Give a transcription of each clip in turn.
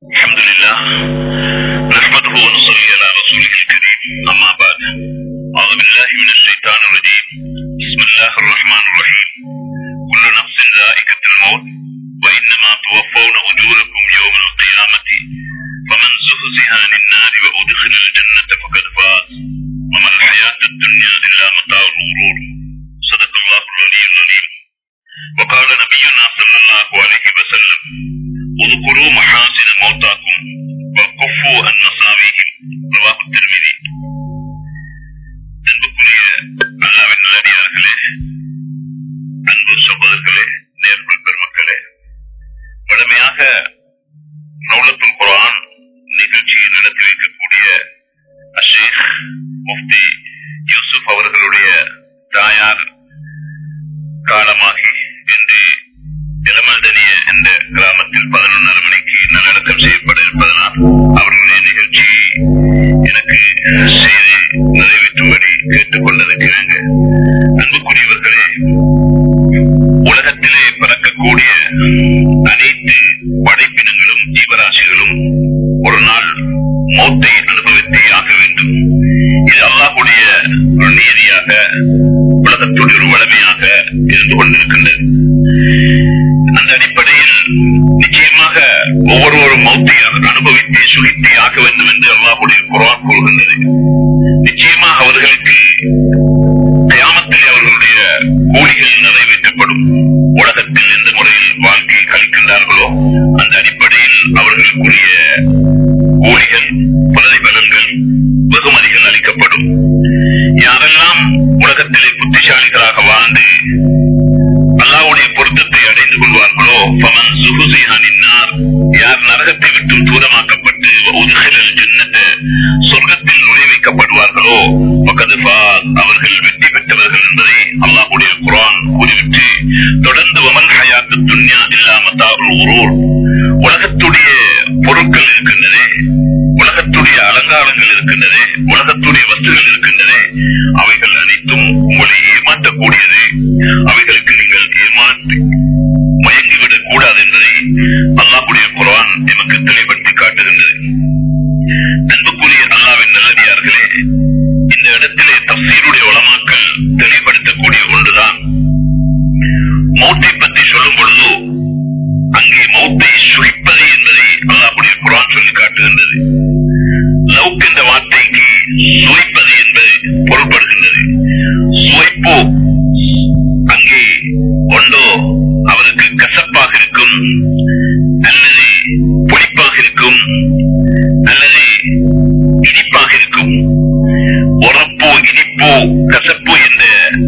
الحمد لله نحمده ونصلي على رسوله الكريم أما بعد أعوذ بالله من الشيطان الرجيم بسم الله الرحمن الرحيم كل نفس ذائقة الموت وإنما توفون أجوركم يوم القيامة فمن زهزها عن النار وأدخل الجنة فقد فاز وما الحياة الدنيا إلا متاع الغرور صدق الله العلي العظيم وقال نبينا صلى الله عليه وسلم اذكروا محاسن موتاكم وكفوا عن مصابيهم رواه الترمذي அன்புக்குரிய அல்லாவின் நல்லடியார்களே அன்பு சகோதரர்களே நேர்குள் பெருமக்களே வலிமையாக ரவுலத்துல் குரான் நிகழ்ச்சியை நடத்தி வைக்கக்கூடிய அஷேக் முஃப்தி யூசுப் அவர்களுடைய தாயார் காலமாகி இன்று இளமல்தனிய என்ற கிராமத்தில் பதினொன்றரை மணிக்கு நல்லடக்கம் செய்யப்பட இருப்பதனால் அவர்களுடைய நிகழ்ச்சி எனக்கு செய்து நிறைவேற்றும்படி கேட்டுக்கொண்டிருக்கிறாங்க அன்புக்குரியவர்களே உலகத்திலே பிறக்கக்கூடிய அனைத்து படைப்பினங்களும் ஜீவராசிகளும் ஒரு நாள் மௌத்தை அனுபவித்தே ஆக வேண்டும் இது அல்லாஹுடைய ஒரு நீதியாக உலகத்துடைய ஒரு வளமையாக இருந்து கொண்டிருக்கின்றது அந்த அடிப்படையில் நிச்சயமாக ஒவ்வொரு மௌத்தையாக அனுபவித்தே சுகித்தே ஆக வேண்டும் என்று அல்லாஹுடைய குரான் கூறுகின்றது நிச்சயமாக அவர்களுக்கு கயாமத்தில் அவர்களுடைய கூலிகள் நிறைவேற்றப்படும் உலகத்தில் எந்த முறையில் வாழ்க்கையை கழிக்கின்றார்களோ அந்த அடிப்படையில் அவர்களுக்குரிய கூலிகள் பிரதிபலன்கள் வெகுமதிகள் அளிக்கப்படும் யாரெல்லாம் உலகத்திலே புத்திசாலிகளாக வாழ்ந்து அல்லாவுடைய பொருத்தத்தை அடைந்து கொள்வார்களோ பமன் சுகுசியானின்னார் யார் நரகத்தை விட்டும் தூரமாக்கப்பட்டு உதுகலல் ஜன்னத சொர்க்கத்தில் நுழைவைக்கப்படுவார்களோ பக்கதுபா அவர்கள் வெற்றி பெற்றவர்கள் என்பதை அல்லாஹுடைய குரான் கூறிவிட்டு தொடர்ந்து வமன் ஹயாத்து துன்யா இல்லாம தாருள் உரூர் உலகத்துடைய பொருட்கள் இருக்கின்றதே உலகத்துடைய அலங்காரங்கள் இருக்கின்றதே உலகத்துடைய வஸ்துகள் இருக்கின்றதே அவைகள் அனைத்தும் உங்களை ஏமாற்றக்கூடியது அவைகளுக்கு நீங்கள் ஏமாற்றி மயங்கிவிடக் கூடாது என்பதை அல்லாஹுடைய குரான் எமக்கு தெளிவுபடுத்தி காட்டுகின்றது அன்புக்குரிய அல்லாவின் நல்லடியார்களே இந்த இடத்திலே தப்சீருடைய உலமாக்கள் தெளிவுபடுத்தக்கூடிய ஒன்றுதான் மௌத்தை பற்றி சொல்லும் பொழுது அங்கே மௌத்தை சுழிப்பது என்பதை அல்லாஹுடைய குரான் சொல்லி காட்டுகின்றது லவுக் என்ற வார்த்தைக்கு சுவைப்பது என்பது பொருள்படுகின்றது சுவைப்போ அங்கே ஒன்றோ அவருக்கு கசப்பாக இருக்கும் அல்லது புளிப்பாக இருக்கும் அல்லது இனிப்பாக இருக்கும் உரப்போ இனிப்போ கசப்போ என்ற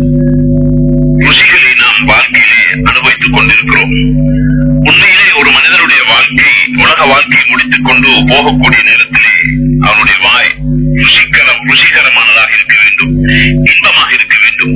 ருசிகளை நாம் வாழ்க்கையிலே அனுபவித்துக் கொண்டிருக்கிறோம் உண்மையிலே ஒரு மனிதனுடைய வாழ்க்கை உலக வாழ்க்கையை முடித்துக் கொண்டு போகக்கூடிய நேரத்திலே அவனுடைய வாய் ருசிகரம் ருசிகரமானதாக இருக்க வேண்டும் இன்பமாக இருக்க வேண்டும்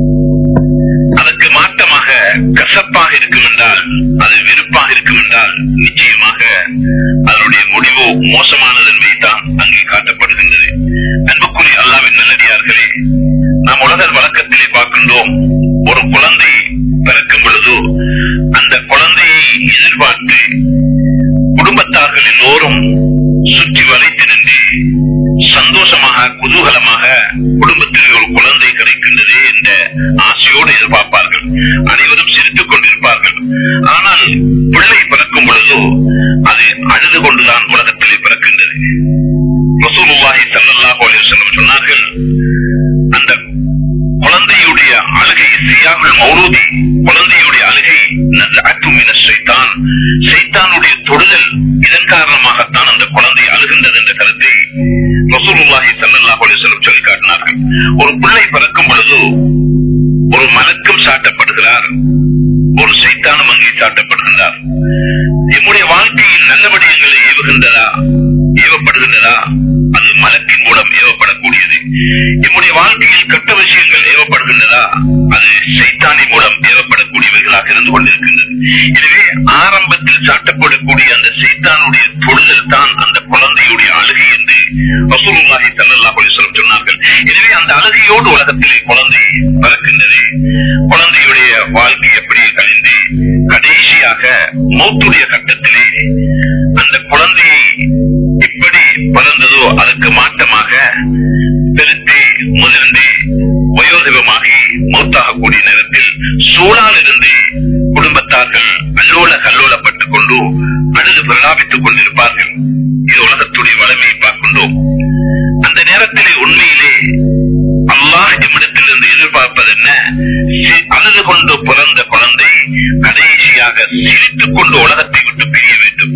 அதற்கு மாற்றமாக கசப்பாக இருக்கும் என்றால் அது வெறுப்பாக இருக்கும் என்றால் நிச்சயமாக அதனுடைய முடிவு மோசமானது என்பதைத்தான் அங்கே காட்டப்படுகின்றது அன்புக்குரிய அல்லாவின் நல்லடியார்களே நாம் உலக வழக்கத்திலே பார்க்கின்றோம் ஒரு குழந்தை பிறக்கும் பொழுது அந்த குழந்தையை எதிர்பார்த்து குடும்பத்தார்கள் எல்லோரும் சுற்றி வளைத்து நின்று சந்தோஷமாக குதூகலமாக குடும்பத்தில் ஒரு குழந்தை கிடைக்கின்றது என்ற ஆசையோடு எதிர்பார்ப்பார்கள் அனைவரும் சிரித்துக் கொண்டிருப்பார்கள் ஆனால் பிள்ளை பிறக்கும் பொழுதோ அது அழுது கொண்டுதான் உலகத்திலே பிறக்கின்றது ரசூலுல்லாஹி ஸல்லல்லாஹு அலைஹி வஸல்லம் சொன்னார்கள் அந்த குழந்தையுடைய அழுகை சியாகுல் மௌலூதி குழந்தையுடைய அழுகை நஸ்அத்து மின ஷைத்தான் ஷைத்தானுடைய தொடுதல் இதன் காரணமாகத்தான் அந்த குழந்தை அழுகின்றது என்ற கருத்தை ரசூலுல்லாஹி ஸல்லல்லாஹு அலைஹி வஸல்லம் சொல்லி காட்டினார்கள் ஒரு பிள்ளை பிறக்கும் பொழுது ஒரு மலக்கும் சாட்டப்படுகிறார் ஒரு சைத்தானும் அங்கே சாட்டப்படுகின்றார் நம்முடைய வாழ்க்கையில் நல்ல விடயங்களை ஏவுகின்றதா ஏவப்படுகின்றதா அது மலக்கின் மூலம் ஏவப்படக்கூடியது நம்முடைய வாழ்க்கையில் கெட்ட விஷயங்கள் ஏவப்படுகின்றதா அது சைத்தானின் மூலம் ஏவப்படக்கூடியவைகளாக இருந்து கொண்டிருக்கின்றது எனவே ஆரம்பத்தில் சாட்டப்படக்கூடிய அந்த சைத்தானுடைய தொடுதல் தான் அந்த குழந்தையுடைய அழுகை என்று ரசூலுல்லாஹி ஸல்லல்லாஹு அலைஹி வஸல்லம் சொன்னார்கள் எனவே அந்த அழுகையோடு உலகத்திலே குழந்தை பிறக்கின்றது குழந்தையுடைய வாழ்க்கை எப்படி கழிந்து கடைசியாக மௌத்துடைய கட்டத்திலே அந்த அந்த குழந்தையை எப்படி பிறந்ததோ அதுக்கு மாற்றமாக பெருத்து முதிர்ந்து வயோதிபமாகி மௌத்தாகக்கூடிய நேரத்தில் சூழால் இருந்து குடும்பத்தார்கள் அல்லோல கல்லோலப்பட்டுக் கொண்டு அழுது பிரலாபித்துக் கொண்டிருப்பார்கள் இது உலகத்துடைய வளமையை பார்க்கின்றோம் அந்த நேரத்திலே உண்மையிலே அல்லாஹ் எம்மிடத்திலிருந்து எதிர்பார்ப்பது என்ன சி- அழுது கொண்டு பிறந்த குழந்தை கடைசியாக சிரித்துக் கொண்டு உலகத்தை விட்டு பிரிய வேண்டும்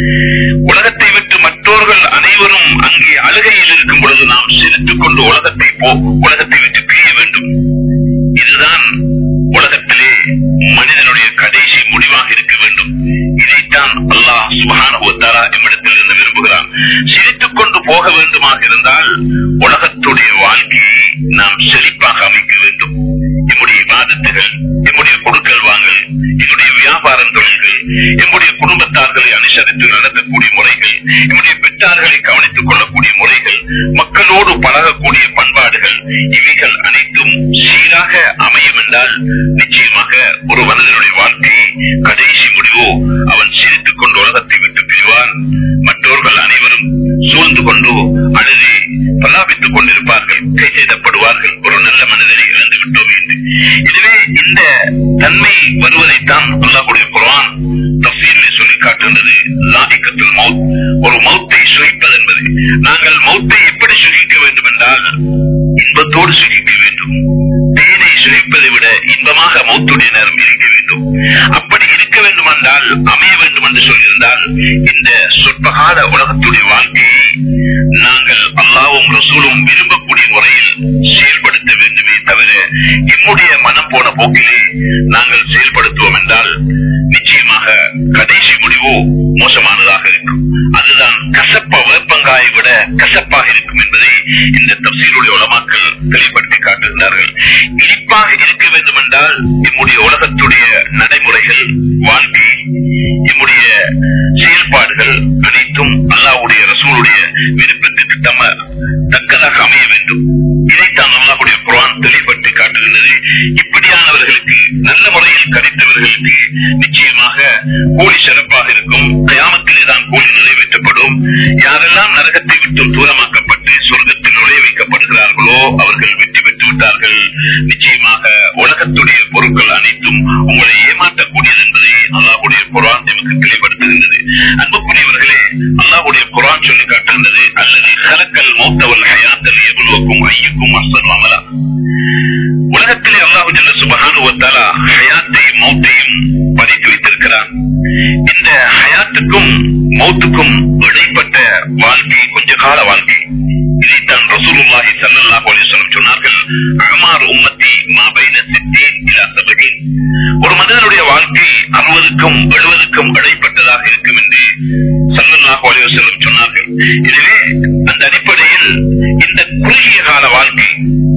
உலகத்தை விட்டு மற்றவர்கள் அனைவரும் அங்கே அழுகையில் இருக்கும் பொழுது நாம் சிரித்துக் கொண்டு உலகத்தை போ உலகத்தை விட்டு பிரிய வேண்டும் இதுதான் உலகத்திலே மனிதனுடைய கடைசி முடிவாக இருக்க வேண்டும் இதைத்தான் அல்லாஹ் சுபானுவத்தாரா எம்மிடத்தில் இருந்து விரும்புகிறான் சிரித்துக் கொண்டு போக வேண்டுமாக இருந்தால் உலகத்துடைய வாழ்க்கையை நாம் செழிப்பாக அமைக்க வேண்டும் எம்முடைய விவாதத்துகள் எம்முடைய கொடுக்கல் வாங்கல் எம்முடைய வியாபாரம் தொழில்கள் எம்முடைய குடும்பத்தார்களை அனுசரித்து நடத்தக்கூடிய முறைகள் எம்முடைய பெற்றார்களை கவனித்துக் கொள்ளக்கூடிய முறைகள் மக்களோடு பழகக்கூடிய பண்பாடுகள் இவைகள் அனைத்தும் சீராக அமையும் என்றால் நிச்சயமாக ஒரு மனிதனுடைய வாழ்க்கையை கடைசி முடிவோ அவன் சிரித்துக் கொண்டு உலகத்தை விட்டு பிரிவான் மற்றவர்கள் அனைவரும் சூழ்ந்து கொண்டு அழுது பலாபித்துக் கொண்டிருப்பார்கள் கை செய்தப்படுவார்கள் ஒரு நல்ல மனிதனை இழந்து விட்டோம் என்று எனவே இந்த தன்மை வருவதைத்தான் அல்லாஹுடைய குர்ஆன் தஃசீரிலே சொல்லி காட்டுகின்றது லாதிக்கத்துல் மௌத் ஒரு மௌத்தை சுகிப்பது என்பது நாங்கள் மௌத்தை எப்படி சுகிக்க வேண்டும் என்றால் இன்பத்தோடு சுகிக்க வேண்டும் தேனை சுகிப்பதை விட இன்பமாக மௌத்துடைய நேரம் இருக்க வேண்டும் அப்படி இருக்க வேண்டும் என்றால் அமைய வேண்டும் என்று சொல்லியிருந்தால் இந்த சொற்பகால உலகத்துடைய வாழ்க்கையை நாங்கள் அல்லாவும் ரசூலும் விரும்பக்கூடிய முறையில் செயல்படுத்த வேண்டுமே தவிர எம்முடைய மனம் போன போக்கிலே நாங்கள் செயல்படுத்துவோம் என்றால் நிச்சயமாக கடைசி முடிவு மோசமானதாக இருக்கும் அதுதான் கசப்ப வேப்பங்காயை விட கசப்பாக இருக்கும் என்பதை இந்த தப்சீருடைய உலமாக்கள் தெளிவுபடுத்தி காட்டுகிறார்கள் இனிப்பாக இருக்க வேண்டும் என்றால் நம்முடைய உலகத்துடைய நடைமுறைகள் வாழ்க்கை நம்முடைய செயல்பாடுகள் அனைத்தும் அல்லாஹ்வுடைய ரசூலுடைய விருப்பத்துக்கு தம்ம தக்கதாக அமைய வேண்டும் இதைத்தான் அல்லாஹ்வுடைய குர்ஆன் தெளிவுபடுத்தி காட்டுகின்றது இப்படியானவர்களுக்கு நல்ல முறையில் கிடைத்தவர்களுக்கு நிச்சயமாக கூலி சிறப்பாக இருக்கும் கயாமத்திலே தான் கூலி நிறைவேற்றப்படும் யாரெல்லாம் நரகத்தை விட்டு தூரமாக்கப்பட்டு சொர்க்கத்தில் நுழைய வைக்கப்படுகிறார்களோ அவர்கள் வெற்றி பெற்று விட்டார்கள் நிச்சயமாக உலகத்துடைய பொருட்கள் அனைத்தும் உங்களை ஏமாற்றக்கூடியது என்பதை அல்லாஹுடைய குரான் நமக்கு தெளிவுபடுத்துகின்றது அன்புக்குரியவர்களே அல்லாஹுடைய குரான் சொல்லி காட்டுகின்றது அல்லது கலக்கல் மௌத்தவல் ஹயாத்தல் எவ்வளவுக்கும் ஐயுக்கும் அசன் அமலா உலகத்திலே அல்லாஹு ஜல்ல சுபஹானு வத்தாலா ஹயாத்தையும் மௌத்தையும் பதித்து வைத்திருக்கிறான் இந்த ஹயாத்துக்கும் மௌத்துக்கும் இடைப்பட்ட வாழ்க்கை கொஞ்ச கால வாழ்க்கை இதைத்தான் ரசூலுல்லாஹி ஸல்லல்லாஹு அலைஹி வஸல்லம் சொன்னார்கள் அமார் உம்மத்தி மா பைன சித்தீன் இலா சபீன் ஒரு மனிதனுடைய வாழ்க்கை அறுபதுக்கும் எழுபதுக்கும் இடைப்பட்டதாக இருக்கும் என்று ஸல்லல்லாஹு அலைஹி வஸல்லம் சொன்னார்கள் எனவே அந்த அடிப்படையில் இந்த குறுகிய கால வாழ்க்கை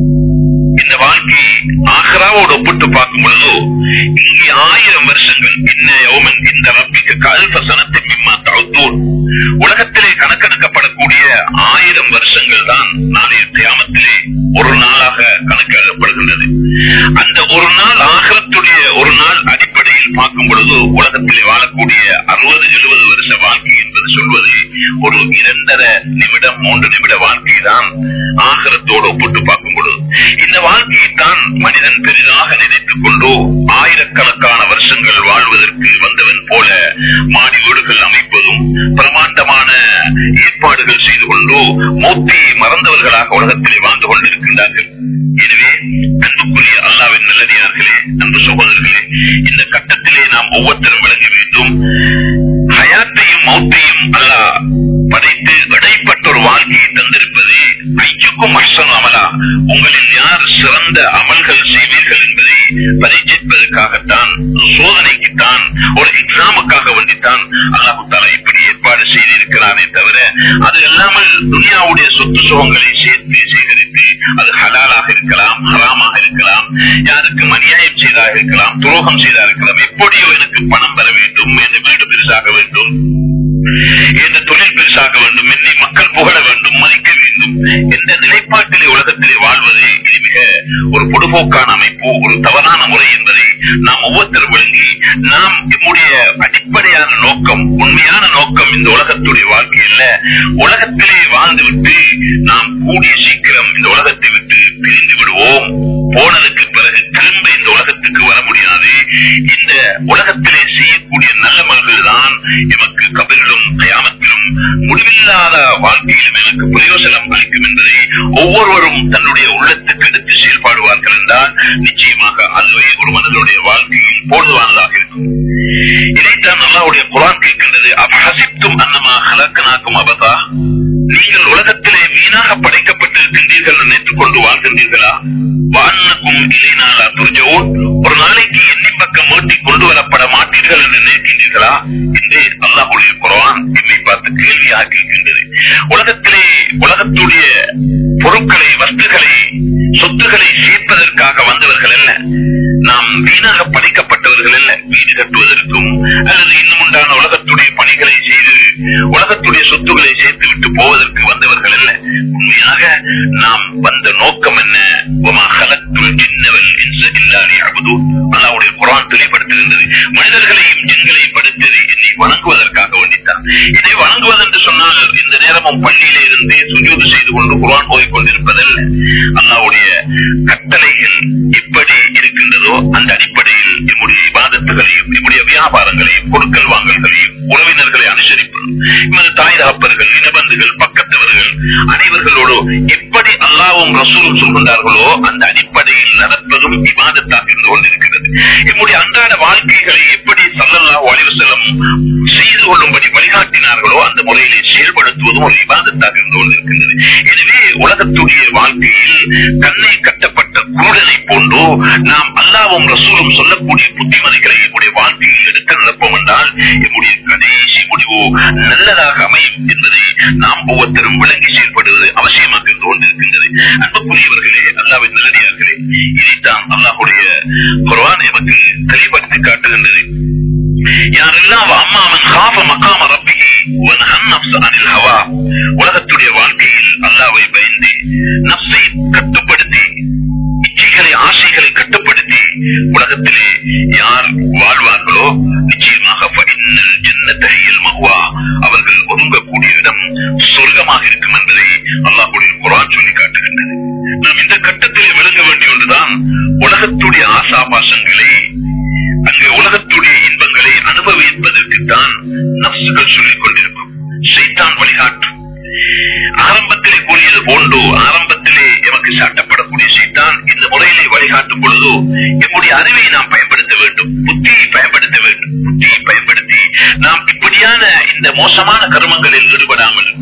இந்த வாழ்க்கை ஆக்ராவோடு ஒப்பிட்டு பார்க்கும் பொழுதோ இங்கே ஆயிரம் வருஷங்கள் இன்ன யௌமன் இந்த ரப்பிக்கு கல்ப சனத்தின் மிம்மா தழுத்தூர் உலகத்திலே கணக்கெடுக்கப்படக்கூடிய ஆயிரம் வருஷங்கள் தான் நாளைய தியாமத்திலே ஒரு நாளாக கணக்கெடுக்கப்படுகின்றது அந்த ஒரு நாள் ஆகரத்துடைய ஒரு நாள் அடிப்படையில் பார்க்கும் பொழுது உலகத்திலே வாழக்கூடிய அறுபது எழுபது வருஷ வாழ்க்கை என்பது சொல்வது ஒரு இரண்டரை நிமிடம் மூன்று நிமிட வாழ்க்கை தான் ஆகரத்தோடு ஒப்பிட்டு பார்க்கும் பொழுது இந்த வாழ்க்கையை தான் மனிதன் பெரிதாக நினைத்துக் கொண்டு ஆயிரக்கணக்கான வருஷங்கள் வாழ்வதற்கு வந்தவன் போல மாடி வீடுகள் அமைப்பதும் பிரமாண்டமான ஏற்பாடுகள் செய்து கொண்டு மூர்த்தியை மறந்தவர்களாக உலகத்திலே வாழ்ந்து கொண்டிருக்கின்றார்கள் எனவே அன்புக்குரிய அல்லாவின் நல்லடியார்களே அன்பு சகோதரர்களே இந்த கட்டத்திலே நாம் ஒவ்வொருத்தரும் விளங்க வேண்டும் ஹயாத்தையும் மௌத்தையும் அல்லாஹ் படைத்து இடைப்பட்ட ஒரு வாழ்க்கையை தந்திருப்பது ஐயுக்கும் அர்சன் அமலா உங்களில் யார் சிறந்த அமல்கள் செய்வீர்கள் என்பதை பரீட்சிப்பதற்காகத்தான் சோதனைக்குத்தான் ஒரு எக்ஸாமுக்காக வேண்டித்தான் அல்லாஹு தாலா இப்படி ஏற்பாடு செய்திருக்கிறானே தவிர அது இல்லாமல் துனியாவுடைய சொத்து சுகங்களை சேர்த்து சேகரித்து அது ஹலாலாக இருக்கலாம் ஹராமாக இருக்கலாம் யாருக்கும் அநியாயம் செய்தாக இருக்கலாம் துரோகம் செய்தாக இருக்கலாம் எப்படியோ எனக்கு பணம் பெற வேண்டும் என் வீடு பெருசாக வேண்டும் என் தொழில் பெருசாக வேண்டும் என்னை மக்கள் புகழ வேண்டும் மதிக்க வேண்டும் என்ற நிலைப்பாட்டிலே உலகத்திலே வாழ்வது இது மிக ஒரு பொதுபோக்கான அமைப்பு ஒரு தவறான முறை என்பதை நாம் ஒவ்வொருத்தரும் விளங்கி நாம் நம்முடைய அடிப்படையான நோக்கம் உண்மையான நோக்கம் இந்த உலகத்துடைய வாழ்க்கை அல்ல உலகத்திலே வாழ்ந்துவிட்டு நாம் கூடிய சீக்கிரம் இந்த உலகத்தை விட்டு பிரிந்து விடுவோம் போனதுக்கு பிறகு திரும்ப இந்த உலகத்துக்கு வர முடியாது இந்த உலகத்திலே செய்யக்கூடிய நல்லமல்கள் தான் எமக்கு கபிலும் கயாமத்திலும் முடிவில்லாத வாழ்க்கையிலும் எனக்கு பிரயோசனம் அளிக்கும் என்பதை ஒவ்வொருவரும் தன்னுடைய உள்ளத்துக்கு எடுத்து செயல்பாடுவார்கள் என்றால் நிச்சயமாக அதுவே ஒரு மனிதனுடைய வாழ்க்கையில் போதுவானதாக இருக்கும் இதைத்தான் அல்லாவுடைய குரான் கேட்கின்றது அபஹசித்தும் அன்னமா ஹலக்கனாக்கும் அபதா நீங்கள் உலகத்திலே வீணாக படைக்கப்பட்டிருக்கின்றீர்கள் நினைத்துக் கொண்டு வாழ்கின்றீர்களா வானக்கும் இலைநாளா துர்ஜோன் ஒரு நாளைக்கு எண்ணி பக்கம் மீட்டி கொண்டு வரப்பட மாட்டீர்கள் என்று நினைக்கின்றீர்களா என்று அல்லாஹுடைய குரான் என்னை பார்த்து கேள்வியாக கேட்கின்றது உலகத்திலே உலகத்துடைய பொருட்களை வஸ்துகளை சொத்துக்களை சேர்ப்பதற்காக வந்தவர்கள் அல்ல நாம் வீணாக படைக்கப்பட்டவர்கள் அல்ல வீடு கட்டுவதற்கும் அல்லது இன்னும் உண்டான உலகத்துடைய பணிகளை செய்து உலகத்துடைய சொத்துக்களை சேர்த்து விட்டு போவதற்கு வந்தவர்கள் அல்ல உண்மையாக நாம் வந்த நோக்கம் என்ன அல்லாவுடைய குரான் தெளிவுபடுத்துகின்றது மனிதர்களையும் ஜென்களையும் படுத்தது என்னை வணங்குவதற்காக வேண்டித்தான் இதை வணங்குவது என்று சொன்னால் இந்த நேரமும் பள்ளியிலே இருந்து சுஜூது செய்து கொண்டு குரான் போய் கொண்டிருப்பதல்ல அல்லாவுடைய கட்டளைகள் எப்படி இருக்கின்றதோ அந்த அடிப்படையில் நம்முடைய விவாதத்துகளையும் நம்முடைய வியாபாரங்களையும் கொடுக்கல் வாங்கல்களையும் உறவினர்களை அனுசரிப்பது எமது தாய் தகப்பர்கள் இனபந்துகள் பக்கத்தவர்கள் அனைவர்களோடு எப்படி அல்லாவும் ரசூலும் சொல்கின்றார்களோ அந்த அடிப்படையில் நடப்பதும் விவாதத்தாக இருந்து கொண்டிருக்கிறது நம்முடைய அன்றாட வாழ்க்கைகளை எப்படி சல்லல்லா செல்லும் செய்து கொள்ளும்படி வழிகாட்டினார்களோ அந்த முறையிலே செயல்படுத்துவதும் ஒரு விவாதத்தாக இருந்து கொண்டிருக்கின்றது எனவே உலகத்துடைய வாழ்க்கையில் கண்ணை கட்டப்பட்ட குருடனை போன்றோ நாம் அல்லாவும் ரசூலும் சொல்லக்கூடிய புத்திமதிகளை நம்முடைய வாழ்க்கையில் எடுக்க நடப்போம் என்றால் நம்முடைய கடைசி முடிவு நல்லதாக அமையும் என்பதை நாம் ஒவ்வொருத்தரும் விளங்கி செயல்படுவது அவசியமாக இருந்து கொண்டிருக்கின்றது அன்புக்குரியவர்களே அல்லாவின் நல்லடியார்களே இதைத்தான் அல்லாஹுடைய குர்ஆன் எமக்கு தெளிவுபடுத்தி காட்டுகின்றது யாரெல்லாம் அம்மாமன் காஃப மக்காம ரப்பிகி வனஹன் நப்ச அனில் ஹவா உலகத்துடைய வாழ்க்கையில் அல்லாவை பயந்து நப்சை கட்டுப்படுத்தி இச்சைகளை ஆசைகளை கட்டுப்படுத்தி உலகத்திலே யார் வாழ்வார்களோ நிச்சயமாக ஃபஇன்னல் ஜன்னத்தை ஹியல் மஹ்வா அவர்கள் ஒதுங்கக்கூடிய இடம் சொர்க்கமாக இருக்கும் என்பதை அல்லாஹ்வுடைய குர்ஆன் சொல்லி காட்டுகின்றது நாம் இந்த கட்டத்திலே விளங்க வேண்டிய ஒன்றுதான் உலகத்துடைய ஆசாபாசங்களை அங்கு உலகத்துடைய இன்பங்களை அனுபவிப்பதற்குத்தான் நப்சுகள் சொல்லிக் கொண்டிருக்கும் சைத்தான் வழிகாட்டும் ஆரம்பத்திலே கூறியது போன்று ஆரம்பத்திலே எமக்கு சாட்டப்படக்கூடிய சைத்தான் இந்த முறையிலே வழிகாட்டும் பொழுது எம்முடைய அறிவை நாம் பயன்படுத்த வேண்டும் புத்தியை பயன்படுத்த வேண்டும் புத்தியை பயன்படுத்தி நாம் இப்படியான இந்த மோசமான கர்மங்களில் ஈடுபடாமல்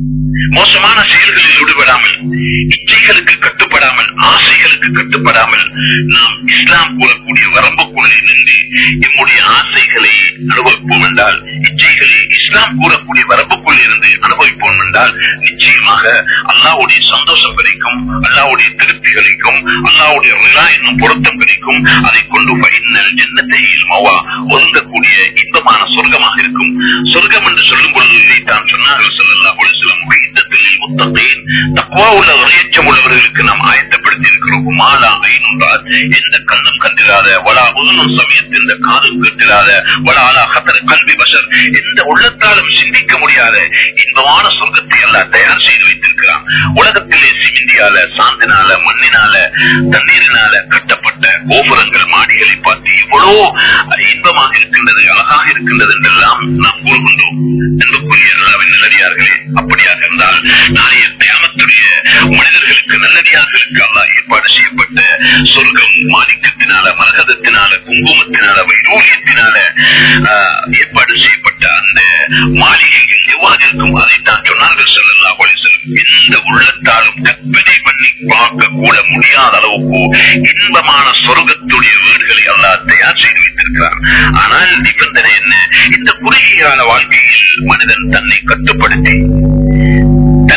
மோசமான செயல்களில் ஈடுபடாமல் இச்சைகளுக்கு கட்டுப்படாமல் ஆசைகளுக்கு கட்டுப்படாமல் நாம் இஸ்லாம் கூறக்கூடிய வரம்புக்குள்ளே நின்று நம்முடைய ஆசைகளை அனுபவிப்போம் என்றால் இச்சைகளை இஸ்லாம் கூறக்கூடிய வரம்புக்குள் இருந்து அனுபவிப்போம் என்றால் நிச்சயமாக அல்லாவுடைய சந்தோஷம் கிடைக்கும் அல்லாவுடைய திருப்தி கிடைக்கும் அல்லாவுடைய ரிலா என்னும் பொருத்தம் கிடைக்கும் அதை கொண்டு பைனல் ஜன்னத்தை மவா ஒதுங்கக்கூடிய இன்பமான சொர்க்கமாக இருக்கும் சொர்க்கம் என்று சொல்லும் பொழுது இதைத்தான் சொன்னார்கள் சொல்லலாம் ஒரு சில முகைத்தத்தில் முத்தத்தையின் தக்குவா உள்ள இறையச்சம் உள்ளவர்களுக்கு நாம் ஆயத்தப்படுத்தி இருக்கிறோம் மாலா ஐநூறால் எந்த கண்ணும் கண்டிராத வலா உதனும் சமயத்தில் இந்த காதும் கேட்டிராத வலா அலா ஹத்தர் கல்வி பஷர் எந்த உள்ளத்தாலும் சிந்திக்க முடியாத இன்பமான சொர்க்கத்தை எல்லாம் தயார் செய்து வைத்திருக்கிறான் உலகத்திலே சிமிந்தியால சாந்தினால மண்ணினால தண்ணீரினால கட்டப்பட்ட கோபுரங்கள் மாடிகளை பார்த்து எவ்வளோ இன்பமாக இருக்கின்றது அழகாக இருக்கின்றது என்றெல்லாம் நாம் கூறுகின்றோம் என்புக்குரிய அல்லாவின் நல்லடியார்களே அப்படியாக இருந்தால் நாளைய தியானத்துடைய மனிதர்களுக்கு நல்லடியார்களுக்கு அல்லாஹ் ஏற்பாடு செய்யப்பட்ட சொர்க்கம் மாணிக்கத்தினால மரகதத்தினால குங்குமத்தினால வைரூரியத்தினால ஆஹ், ஏற்பாடு செய்யப்பட்ட அந்த மாளிகைகள் எவ்வாறு இருக்கும் அதைத்தான் சொன்னார்கள் சொல்லலாம் எந்த உள்ளத்தாலும் கற்பனை பண்ணி பார்க்க கூட முடியாத அளவுக்கு இன்பமான சொர்க்கத்துடைய வீடுகளை அல்லாஹ் தயார் செய்து வைத்திருக்கிறார் ஆனால் நிபந்தனை என்ன இந்த குறுகிய கால வாழ்க்கையில் மனிதன் தன்னை கட்டுப்படுத்தி தன்னை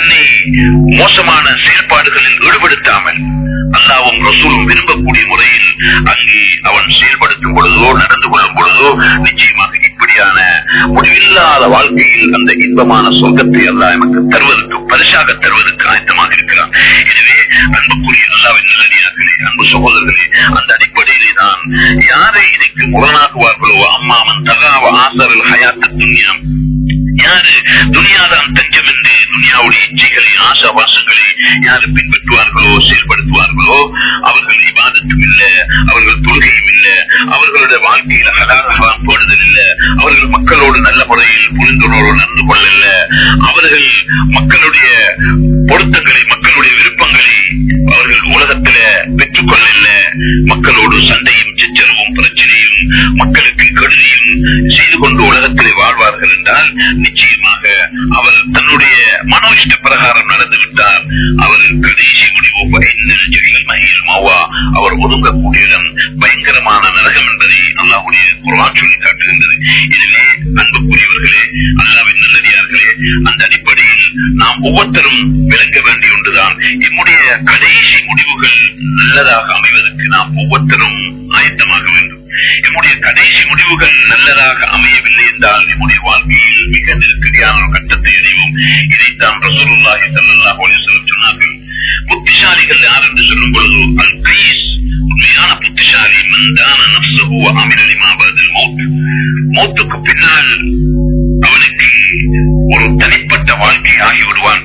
மோசமான செயல்பாடுகளில் ஈடுபடுத்தாமல் அல்லாவும் ரசூலும் விரும்பக்கூடிய முறையில் அங்கே அவன் செயல்படுத்தும் பொழுதோ நடந்து கொள்ளும் பொழுதோ நிச்சயமாக இப்படியான முடிவில்லாத வாழ்க்கையில் அந்த இன்பமான சொர்க்கத்தை அல்லாஹ் நமக்கு தருவதற்கு பரிசாக தருவதற்கு ஆயத்தமாக இருக்கிறான் எனவே அன்புக்குரிய அல்லாவின் நல்லடியார்களே அன்பு சகோதரர்களே அந்த அடிப்படையிலே தான் யாரை இதற்கு முரணாக்குவார்களோ அம்மாமன் தகாவ ஆசரில் ஹயாத்த துன்யம் யாரு துனியாதான் தஞ்சம் என்று துனியாவுடைய இச்சைகளை ஆசாபாசங்களை யாரு பின்பற்றுவார்களோ செயல்படுத்துவார்களோ அவர்கள் இபாதத்தும் இல்ல அவர்கள் தொழுகையும் இல்ல அவர்களுடைய வாழ்க்கையில ஹலாரலாம் போடுதல் இல்ல அவர்கள் மக்களோடு நல்ல முறையில் புரிந்துணர்வு நடந்து கொள்ளல அவர்கள் மக்களுடைய பொருத்தங்களை மக்களுடைய விருப்பங்களை அவர்கள் உலகத்தில பெற்றுக்கொள்ளல மக்களோடு சண்டையும் சச்சரவும் பிரச்சனையும் மக்களுக்கு கெடுதியும் செய்து கொண்டு உலகத்திலே வாழ்வார்கள் என்றால் நிச்சயமாக அவர் தன்னுடைய மனோ இஷ்ட பிரகாரம் நடந்து விட்டார் அவர் கடைசி முடிவு பயனில் ஜெயில் மகிழ் மாவா அவர் ஒதுங்கக்கூடிய இடம் பயங்கரமான நரகம் என்பதை அல்லாஹுடைய குரான் சொல்லி காட்டுகின்றது எனவே அன்புக்குரியவர்களே அல்லாவின் நல்லடியார்களே அந்த அடிப்படையில் நாம் ஒவ்வொருத்தரும் விளங்க வேண்டிய ஒன்றுதான் நம்முடைய கடைசி முடிவுகள் நல்லதாக அமைவதற்கு நாம் ஒவ்வொருத்தரும் ஆயத்தமாக வேண்டும் நம்முடைய கடைசி முடிவுகள் நல்லதாக அமையவில்லை என்றால் நம்முடைய வாழ்க்கையில் மிக நெருக்கடியான ஒரு கட்டத்தை அடைவோம் இதைத்தான் ரசூலுல்லாஹி ஸல்லல்லாஹு அலைஹி வஸல்லம் சொன்னார்கள் புத்திசாலிகள் யார் என்று சொல்லும் பொழுது அல் கைஸ் உண்மையான புத்திசாலி மந்தான நப்சஹு அமிர லிமா பஅதல் மௌத் மௌத்துக்கு பின்னால் அவனுக்கு ஒரு தனிப்பட்ட வாழ்க்கை ஆகிவிடுவான்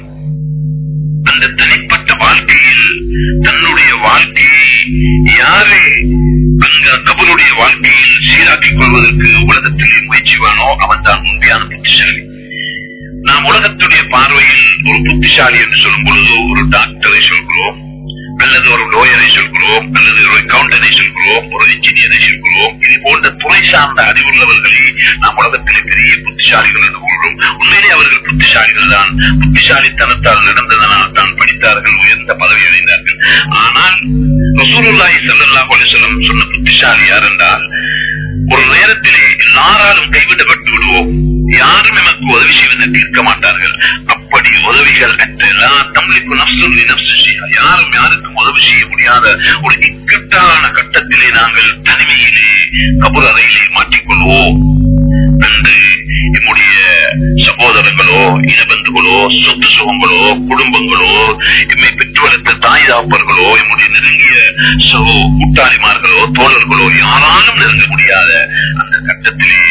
அந்த தனிப்பட்ட வாழ்க்கையில் தன்னுடைய வாழ்க்கையை யாரு அங்க கபருடைய வாழ்க்கையில் சீராக்கிக் கொள்வதற்கு உலகத்திலே முயற்சிவானோ அவன் தான் உண்மையான புத்திசாலி நாம் உலகத்துடைய பார்வையில் ஒரு புத்திசாலி என்று சொல்லும் பொழுது ஒரு டாக்டரை சொல்கிறோம் அல்லது ஒரு லோயரை சொல்கிறோம் அல்லது ஒரு அக்கௌண்டனை சொல்கிறோம் ஒரு இன்ஜினியரை சொல்கிறோம் இது போன்ற துறை சார்ந்த அறிவுள்ளவர்களை நாம் உலகத்திலே பெரிய புத்திசாலிகள் என்று கூறுகிறோம் உண்மையிலே அவர்கள் புத்திசாலிகள் தான் புத்திசாலித்தனத்தால் நடந்ததனால் தான் படித்தார்கள் உயர்ந்த பதவி அடைந்தார்கள் ஆனால் ரசூலுல்லாஹி ஸல்லல்லாஹு அலைஹி வஸல்லம் சொன்ன புத்திசாலி யார் என்றால் ஒரு நேரத்திலே எல்லாராலும் கைவிடப்பட்டு விடுவோம் யாரும் எமக்கு உதவி செய்வதற்கு இருக்க மாட்டார்கள் அப்படி உதவிகள் அற்ற எல்லா தம்ளிப்பு நப்சுல்லி நப்சு யாரும் யாருக்கும் உதவி செய்ய முடியாத ஒரு இக்கட்டான கட்டத்திலே நாங்கள் தனிமையிலே கபுர் அறையிலே மாற்றிக்கொள்வோம் என்று நம்முடைய சகோதரங்களோ இனபந்துகளோ சொத்து சுகங்களோ குடும்பங்களோ எம்மை பெற்று வளர்த்த தாய் தாப்பர்களோ எம்முடைய நெருங்கிய சகோ கூட்டாளிமார்களோ தோழர்களோ யாராலும் நெருங்க முடியாத அந்த கட்டத்திலே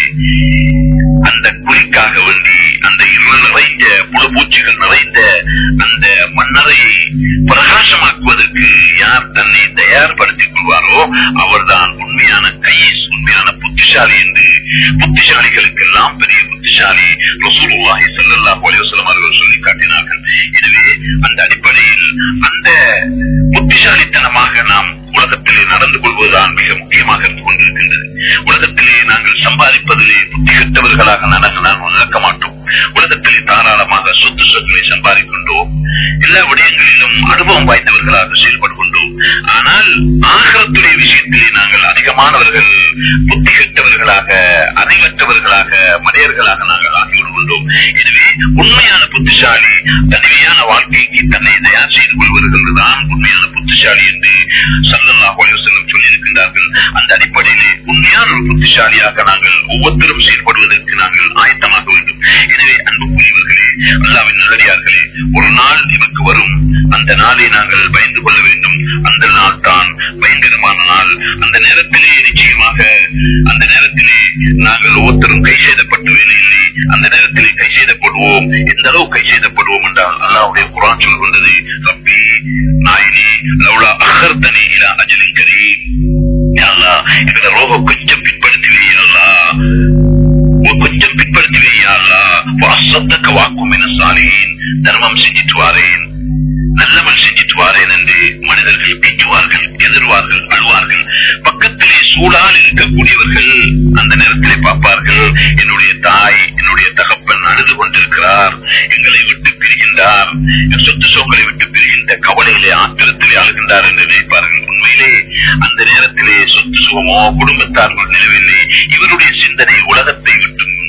அந்த குறிக்காக வேண்டி அந்த இருள் நிறைந்த புழு பூச்சிகள் நிறைந்த அந்த மன்னரையை பிரகாசமாக்குவதற்கு யார் தன்னை தயார்படுத்திக் கொள்வாரோ அவர்தான் உண்மையான கைஸ் உண்மையான புத்திசாலி என்று புத்திசாலிகளுக்கெல்லாம் பெரிய புத்திசாலி ரசூலுல்லாஹி ஸல்லல்லாஹு அலைஹி வஸல்லம் அவர்கள் சொல்லி காட்டினார்கள் எனவே அந்த அடிப்படையில் அந்த புத்திசாலித்தனமாக நாம் உலகத்திலே நடந்து கொள்வதுதான் மிக முக்கியமாக இருந்து கொண்டிருக்கின்றது உலகத்திலே நாங்கள் சம்பாதிப்பதிலே புத்தி கெட்டவர்களாக நடக்க நாம் நடக்க மாட்டோம் உலகத்திலே தாராளமாக சொத்து சொத்துக்களை சம்பாதிக்கின்றோம் எல்லா விடயங்களிலும் அனுபவம் வாய்ந்தவர்களாக செயல்படுகின்றோம் ஆனால் ஆகத்துடைய விஷயத்திலே நாங்கள் அதிகமானவர்கள் புத்தி கெட்டவர்களாக அறிவற்றவர்களாக மனிதர்களாக நாங்கள் ஆகிவிடுகின்றோம் எனவே உண்மையான புத்திசாலி தனிமையான வாழ்க்கைக்கு தன்னை தயார் செய்து கொள்வர்கள் தான் உண்மையான புத்திசாலி என்று சல்லல்லாஹு அலைஹி வஸல்லம் சொல்லியிருக்கின்றார்கள் அந்த அடிப்படையிலே உண்மையான ஒரு புத்திசாலியாக நாங்கள் ஒவ்வொருத்தரும் செயல்படுவதற்கு நாங்கள் ஆயத்தமாக வேண்டும் எனவே அன்புக்குரியவர்களே அல்லாவின் நல்லடியார்களே ஒரு நாள் நமக்கு வரும் அந்த நாளை நாங்கள் பயந்து கொள்ள வேண்டும் அந்த நாள் தான் பயங்கரமான நாள் அந்த நேரத்திலே நிச்சயமாக அந்த நேரத்திலே நாங்கள் ஒவ்வொருத்தரும் கை செய்தப்பட்ட வேலையில்லை அந்த நேரத்திலே கை செய்தப்படுவோம் எந்த அளவு கை செய்தப்படுவோம் என்றால் அல்லாவுடைய குரான் சொல்கின்றது ரப்பி நாயினி லவுலா அகர்தனி இலா அஜலின் கரீம் யா அல்லாஹ் எங்களை ரோக கொஞ்சம் பின்படுத்துவே அல்லா கொஞ்சம் பின்படுத்துவே அல்லா வாசத்தக்க வாக்கும் என சாலியின் தர்மம் செஞ்சிட்டு வாரேன் நல்லவன் செஞ்சிட்டு வாரேன் என்று மனிதர்கள் பேச்சுவார்கள் எதிர்வார்கள் அழுவார்கள் பக்கத்திலே சூழால் இருக்கக்கூடியவர்கள் அந்த நேரத்திலே பார்ப்பார்கள் என்னுடைய தாய் என்னுடைய தகப்பன் அழுது கொண்டிருக்கிறார் எங்களை விட்டு பிரிகின்றார் என் சொத்து சோங்களை விட்டு பிரிகின்ற கவலையிலே ஆத்திரத்திலே அழுகின்றார் என்று நினைப்பார்கள் உண்மையிலே அந்த நேரத்திலே சொத்து சுகமோ குடும்பத்தார்கள் நிலவில்லை இவருடைய சிந்தனை உலகத்தை விட்டும்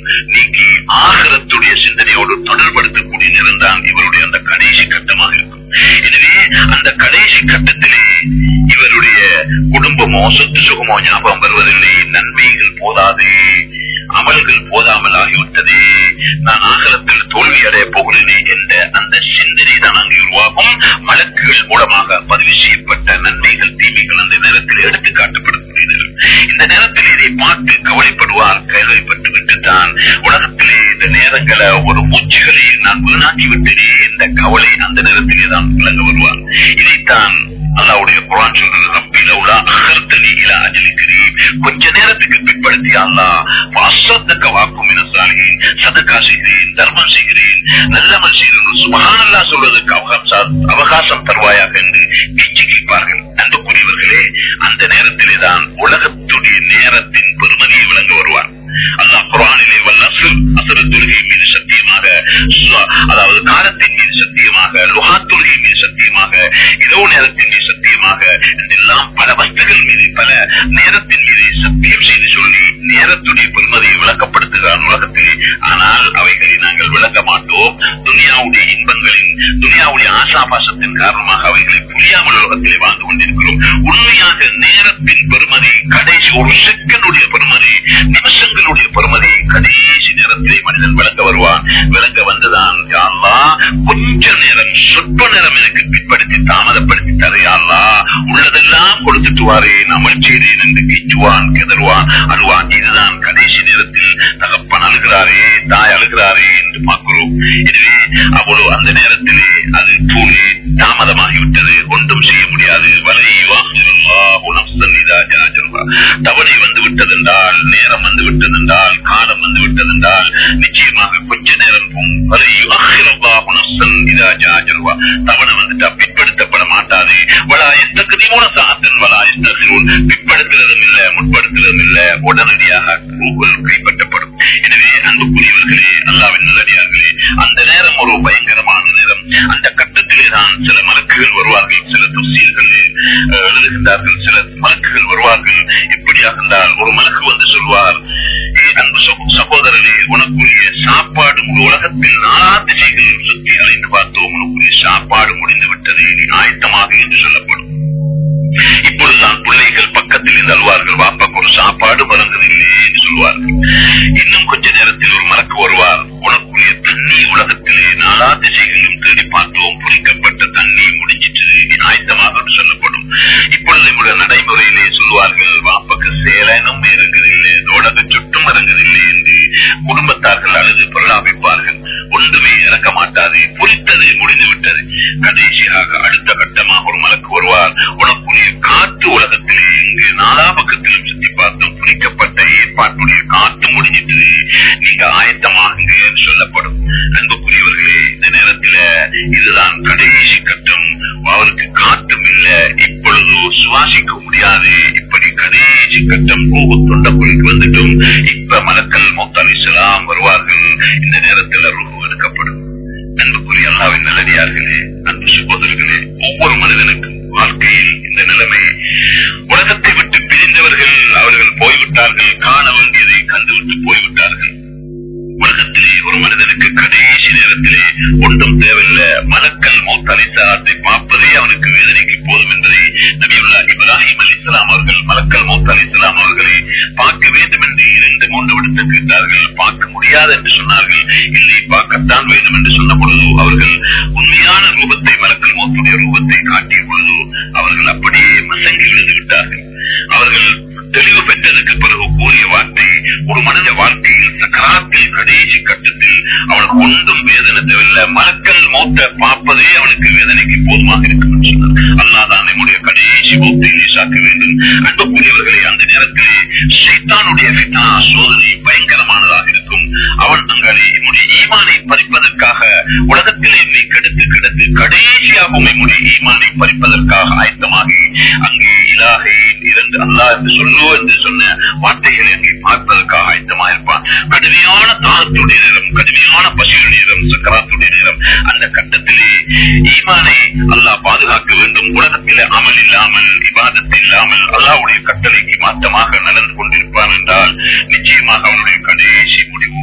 நீக்கி ஆகரத்துடைய சிந்தனையோடு தொடர்படுத்தக்கூடிய நேரம் தான் இவருடைய அந்த கடைசி கட்டமாக இருக்கும் எனவே அந்த கடைசி கட்டத்திலே இவருடைய குடும்பமோ சொத்து சுகமோ ஞாபகம் வருவதில்லை நன்மைகள் போதாதே அமல்கள் போதாமல் ஆகிவிட்டதே நான் ஆகலத்தில் தோல்வி அடைய போகிறேனே என்ற அந்த சிந்தனை தான் அங்கே உருவாகும் வழக்குகள் மூலமாக பதிவு செய்யப்பட்ட நன்மைகள் தீமைகள் அந்த நேரத்தில் எடுத்து காட்டப்படக்கூடியது இந்த நேரத்தில் இதை பார்த்து கவலைப்படுவார் கேள்விப்பட்டு விட்டுத்தான் உலகத்திலே இந்த நேரங்களை ஒரு மூச்சுகளை நான் வீணாக்கி விட்டேனே என்ற கவலை அந்த நேரத்திலே தான் விளங்க வருவார் இதைத்தான் அல்லாவுடைய குரான் சொல்றது ரப்பிலவுலா அகர்த்தனி இலா அஜலிக்கிறேன் கொஞ்ச நேரத்துக்கு பிற்படுத்தி அல்லா வாசத்தக்க வாக்கும் சாலையின் சதக்கா செய்கிறேன் தர்மம் செய்கிறேன் நல்லமல் செய்கிறேன் சுபகானல்லா சொல்வதற்கு அவகாசம் அவகாசம் தருவாயாக என்று கெஞ்சி கேட்பார்கள் அன்புக்குரியவர்களே அந்த நேரத்திலே தான் உலகத்துடைய நேரத்தின் பெருமதியை விளங்க வருவார் அல்லாஹ் குரானிலே வல்ல அசுர் அசுர தொழுகை மீது சத்தியமாக சு- அதாவது காலத்தின் மீது சத்தியமாக லுஹா தொழுகை மீது சத்தியமாக இரவு நேரத்தின் மீது சத்தியமாக இதெல்லாம் பல வஸ்துகள் மீது பல நேரத்தின் மீது சத்தியம் செய்து சொல்லி நேரத்துடைய பெருமதியை விளக்கப்படுத்துகிறான் உலகத்திலே ஆனால் அவைகளை நாங்கள் விளக்க மாட்டோம் துனியாவுடைய இன்பங்களின் துனியாவுடைய ஆசாபாசத்தின் காரணமாக அவைகளை புரியாமல் உலகத்திலே வாழ்ந்து கொண்டிருக்கிறோம் உண்மையாக நேரத்தின் பெருமதி கடைசி ஒரு செகண்டுடைய பெருமதி நிமிஷங்களுடைய பெருமதி கடைசி நேரத்திலே மனிதன் விளக்க வருவான் விளக்க வந்துதான் யா அல்லாஹ், கொஞ்ச நேரம் சொற்ப நேரம் எனக்கு பிற்படுத்தி தாமதப்படுத்தி தரையாளா உள்ளதெல்லாம் கொடுத்துட்டு வாரேன் அமல் செய்தேன் என்று கெஞ்சுவான் கெதறுவான் அழுவான் இதுதான் கடைசி நேரத்தில் தகப்பன் அழுகிறாரே தாய் அழுகிறாரே என்று பார்க்கிறோம் எனவே அவ்வளவு அந்த நேரத்திலே அது தூளே தாமதமாகிவிட்டது ஒன்றும் செய்ய முடியாது தவணை வந்து விட்டதென்றால் நேரம் வந்து விட்டதென்றால் காலம் வந்து விட்டதென்றால் நிச்சயமாக கொஞ்ச நேரம் போகும். வலை யுஅخிரல்லாஹு நஃப்ஸன் இதா ஜா அஜலுஹா. தவணை வந்துட்டா பிற்படுத்தப்பட மாட்டாது வலா எஸ்தக்திமூன சாஅத்தன் வலா எஸ்தக்திரூன். பிற்படுத்துறதும் இல்ல முற்படுத்துறதும் இல்ல உடனடியாக ரூஹுல் கைப்பற்றப்படும் எனவே அன்புக்குரியவர்களே அல்லாவின் நல்லடியார்களே அந்த நேரம் ஒரு பயங்கரமான நேரம் அந்த கட்டத்திலே தான் சில மலக்குகள் வருவார்கள் சில தப்சீல்கள் அஹ், எழுதுகின்றார்கள் சில மலக்குகள் வருவார்கள் எப்படியாக இருந்தால் ஒரு மலக்கு வந்து சொல்வார் "ஏ அன்பு சகோ- சகோதரனே உனக்குரிய சாப்பாடு முழு உலகத்தில் நாலா திசைகளில் சுற்றி அலைந்து பார்த்தோம் உனக்குரிய சாப்பாடு முடிந்து விட்டது நீ ஆயத்தமாக என்று சொல்லப்படும் இப்பொழுதுதான் பிள்ளைகள் பக்கத்தில் இருந்து அழுவார்கள் வாப்பாக்கு ஒரு சாப்பாடு வழங்குதில்லை என்று சொல்வார்கள் இன்னும் கொஞ்ச நேரத்தில் ஒரு மலக்கு வருவார் உனக்குரிய தண்ணி உலகத்திலே நாலா திசைகளிலும் தேடி பார்த்தோம் புரிக்கப்பட்ட தண்ணி முடிஞ்சிட்டு நீ ஆயத்தமாக என்று சொல்லப்படும் இப்பொழுது நம்முடைய நடைமுறையிலே சொல்வார்கள் வாப்பாக்கு சேலனும் இறங்குதில்லை தோடக சுட்டும் இறங்குதில்லை என்று குடும்பத்தார்கள் அழுது பிரலாபிப்பார்கள் ஒன்றுமே இறக்க மாட்டாது புரித்தது முடிந்து விட்டது கடைசியாக அடுத்த கட்டமாக ஒரு மலக்கு வருவார் உனக்குரிய காற்று உலகத்திலே இங்கு நாலா பக்கத்திலும் சுத்தி பார்த்தோம் புரிக்கப்பட்ட ஏற்பாட்டுடைய காற்று முடிஞ்சிட்டு நீங்க ஆயத்தமாகுங்க என்று சொல்லப்படும் அன்புக்குரியவர்களே இந்த நேரத்துல இதுதான் கடைசி கட்டம் அவருக்கு காற்றும் இல்ல இப்பொழுது சுவாசிக்க முடியாது இப்படி கடைசி கட்டம் ரூஹு தொண்டக்குழிக்கு வந்துட்டும் இப்ப மலக்கல் மொத்தலிசலாம் வருவார்கள் இந்த நேரத்துல ரூஹு எடுக்கப்படும் அன்புக்குரிய அல்லாவின் நல்லடியார்களே அன்பு சகோதரர்களே ஒவ்வொரு மனிதனுக்கும் வாழ்க்கையில் இந்த நிலைமை உலகத்தை விட்டு பிரிந்தவர்கள் அவர்கள் போய்விட்டார்கள் காண வேண்டியதை கண்டுவிட்டு போய்விட்டார்கள் உலகத்திலே ஒரு மனிதனுக்கு கடைசி நேரத்திலே ஒன்றும் தேவையில்லை மலக்கல் மௌத் அலிசலாத்தை பார்ப்பதே அவனுக்கு வேதனைக்கு போதும் என்பதை நபியுல்லா இப்ராஹிம் அலி இஸ்லாம் அவர்கள் மலக்கல் மௌத் அலி இஸ்லாம் அவர்களை பார்க்க வேண்டும் என்று இரண்டு மூன்று விடுத்து கேட்டார்கள் பார்க்க முடியாது என்று சொன்னார்கள் இல்லை பார்க்கத்தான் வேண்டும் என்று சொன்ன பொழுது அவர்கள் உண்மையான ரூபத்தை மலக்கல் மௌத்துடைய ரூபத்தை காட்டிய பொழுது அவர்கள் அப்படியே மசங்கி விழுந்து விட்டார்கள் அவர்கள் தெளிவு பெற்றதற்கு பிறகு கூறிய வார்த்தை ஒரு மனித வாழ்க்கையில் சக்கராத்தில் கடைசி கட்டத்தில் அவனுக்கு ஒன்றும் வேதனை தேவையில்லை மலக்கல் மௌத்த பார்ப்பதே அவனுக்கு வேதனைக்கு போதுமாக இருக்கும் என்று சொன்னார் அல்லாதான் நம்முடைய கடைசி மௌத்தை லேசாக்க வேண்டும் அன்புக்குரியவர்களே அந்த நேரத்திலே சைத்தானுடைய ஃபித்னா சோதனை பயங்கரமானதாக இருக்கும் அவன் தங்களை என்னுடைய ஈமானை பறிப்பதற்காக உலகத்திலே என்னை கெடுத்து கெடுத்து கடைசியாக உம்முடைய ஈமானை பறிப்பதற்காக ஆயத்தமாகி அங்கே இலாகை இரண்டு அல்லாஹ் என்று சொல்லு என்று சொன்ன வார்த்தைகளை அங்கே பார்ப்பதற்காக ஆயத்தமாக இருப்பான் கடுமையான தாகத்துடைய நேரம் கடுமையான பசியுடைய நேரம் சக்கராத்துடைய நேரம் அந்த கட்டத்திலே ஈமானை அல்லாஹ் பாதுகாக்க வேண்டும் உலகத்திலே அமல் இல்லாமல் விவாதத்தில் இல்லாமல் அல்லாஹ்வுடைய கட்டளைக்கு மாற்றமாக நடந்து கொண்டிருப்பான் என்றால் நிச்சயமாக அவனுடைய கடைசி முடிவு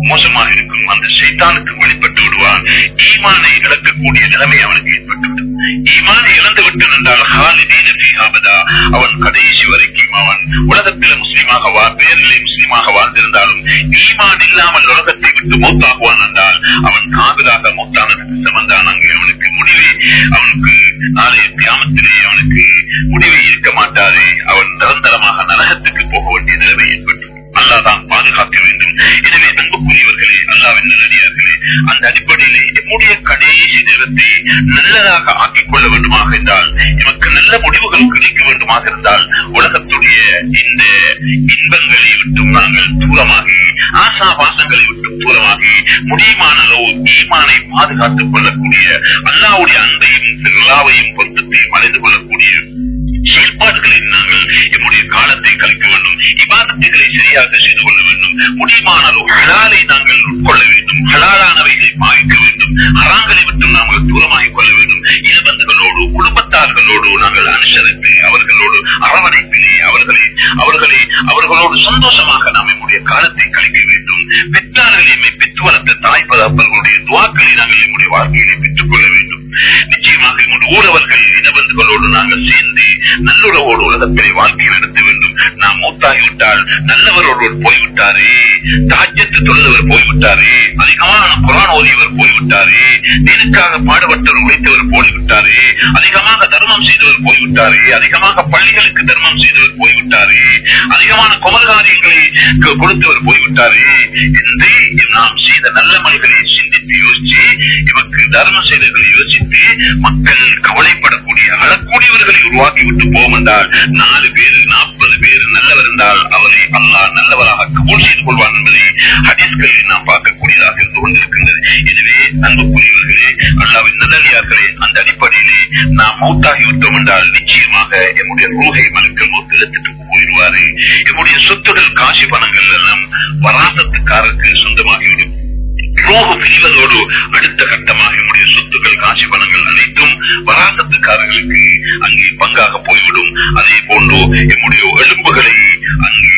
மோசமாக இருக்கும் அந்த சைத்தானுக்கு வழிபட்டு விடுவான் ஈமானை இழக்கக்கூடிய நிலைமை அவனுக்கு ஏற்பட்டுவிடும் ஈமானை இழந்து விட்டான் என்றால் ஹாலிதீன ஃபீஹாபதா அவன் கடைசி வரைக்கும் அவன் உலகத்தில் முஸ்லீமாக வா பேரிலே முஸ்லீமாக வாழ்ந்திருந்தாலும் ஈமான் இல்லாமல் உலகத்தை விட்டு மூத்தாகுவான் என்றால் அவன் காதலாக மூத்தானதுக்கு சமந்தான் அங்கே அவனுக்கு முடிவே அவனுக்கு நாளைய கிராமத்திலே அவனுக்கு முடிவை இருக்க மாட்டாரே அவன் நிரந்தரமாக நரகத்துக்கு போக வேண்டிய நிலைமை ஏற்பட்டு அல்லாதான் பாதுகாக்க வேண்டும் எனவே அன்புக்குரியவர்களே அல்லாவின் நல்லடியார்களே அந்த அடிப்படையிலே நம்முடைய கடைசி நேரத்தை நல்லதாக ஆக்கிக் கொள்ள வேண்டுமாக இருந்தால் நமக்கு நல்ல முடிவுகள் கிடைக்க வேண்டுமாக இருந்தால் உலகத்துடைய இந்த இன்பங்களை விட்டும் நாங்கள் தூரமாகி ஆசாபாசங்களை விட்டும் தூரமாகி முடியுமான அளவு ஈமானை பாதுகாத்துக் கொள்ளக்கூடிய அல்லாவுடைய அன்பையும் திருவிழாவையும் பொருத்தத்தையும் அடைந்து கொள்ளக்கூடிய செயல்பாடுகளில் நாங்கள் நம்முடைய காலத்தை கழிக்க வேண்டும் இபாதத்துகளை சரியாக செய்து கொள்ள வேண்டும் முடியுமான அளவு ஹலாலை நாங்கள் உட்கொள்ள வேண்டும் ஹலாலானவைகளை பாவிக்க வேண்டும் ஹராங்களை விட்டு நாங்கள் தூரமாகிக் கொள்ள வேண்டும் இனபந்துகளோடு குடும்பத்தார்களோடு நாங்கள் அனுசரித்து அவர்களோடு அரவணைப்பிலே அவர்களை அவர்களை அவர்களோடு சந்தோஷமாக நாம் நம்முடைய காலத்தை கழிக்க வேண்டும் பெற்றார்கள் எம்மை பெற்று வளர்த்த தாய் பதப்பர்களுடைய துவாக்களை நாங்கள் நம்முடைய வாழ்க்கையிலே பெற்றுக் கொள்ள வேண்டும் நிச்சயமாக நம்முடைய ஊரவர்கள் இனபந்துகளோடு நாங்கள் சேர்ந்து நல்லுறவோடு உலகத்திலே வாழ்க்கை நடத்த வேண்டும் நாம் மூத்தாகிவிட்டால் நல்லவரோடு போய்விட்டாரே தாஜ்யத்து தொழுதவர் போய்விட்டாரே அதிகமான குரான் ஓதியவர் போய்விட்டாரே தீனுக்காக பாடுபட்டவர் உழைத்தவர் போய்விட்டாரே அதிகமாக தர்மம் செய்தவர் போய்விட்டாரே அதிகமாக பள்ளிகளுக்கு தர்மம் செய்தவர் போய்விட்டாரே அதிகமான குமர் காரியங்களை கு- கொடுத்தவர் போய்விட்டாரே என்று நாம் செய்த நல்ல மணிகளை சிந்தித்து யோசிச்சு இவருக்கு தர்மம் செய்தவர்களை யோசித்து மக்கள் கவலைப்படக்கூடிய அழக்கூடியவர்களை உருவாக்கி விட்டு போகும் என்றால் நாலு பேர் நாற்பது பேர் நல்லவர் இருந்தால் அவரை அல்லாஹ் நல்லவராக கபூல் செய்து கொள்வான் என்பதை ஹதீஸ்களில் நாம் பார்க்கக்கூடியதாக இருந்து கொண்டிருக்கின்றது எனவே அன்புக்குரியவர்களே அல்லாவின் நல்லடியார்களே அந்த அடிப்படையிலே நாம் மௌத்தாகி விட்டோம் என்றால் நிச்சயமாக எம்முடைய ரூகை மனுக்கள் மௌத்து எடுத்துட்டு போயிடுவாரு எம்முடைய சொத்துகள் காசு பணங்கள் எல்லாம் வராசத்துக்காரருக்கு சொந்தமாகிவிடும் ரோகு பிரிவதோடு அடுத்த கட்டமாக நம்முடைய சொத்துக்கள் காட்சி பணங்கள் அனைத்தும் வராசத்துக்காரர்களுக்கு அங்கே பங்காக போய்விடும் அதே போன்று நம்முடைய எலும்புகளை அங்கே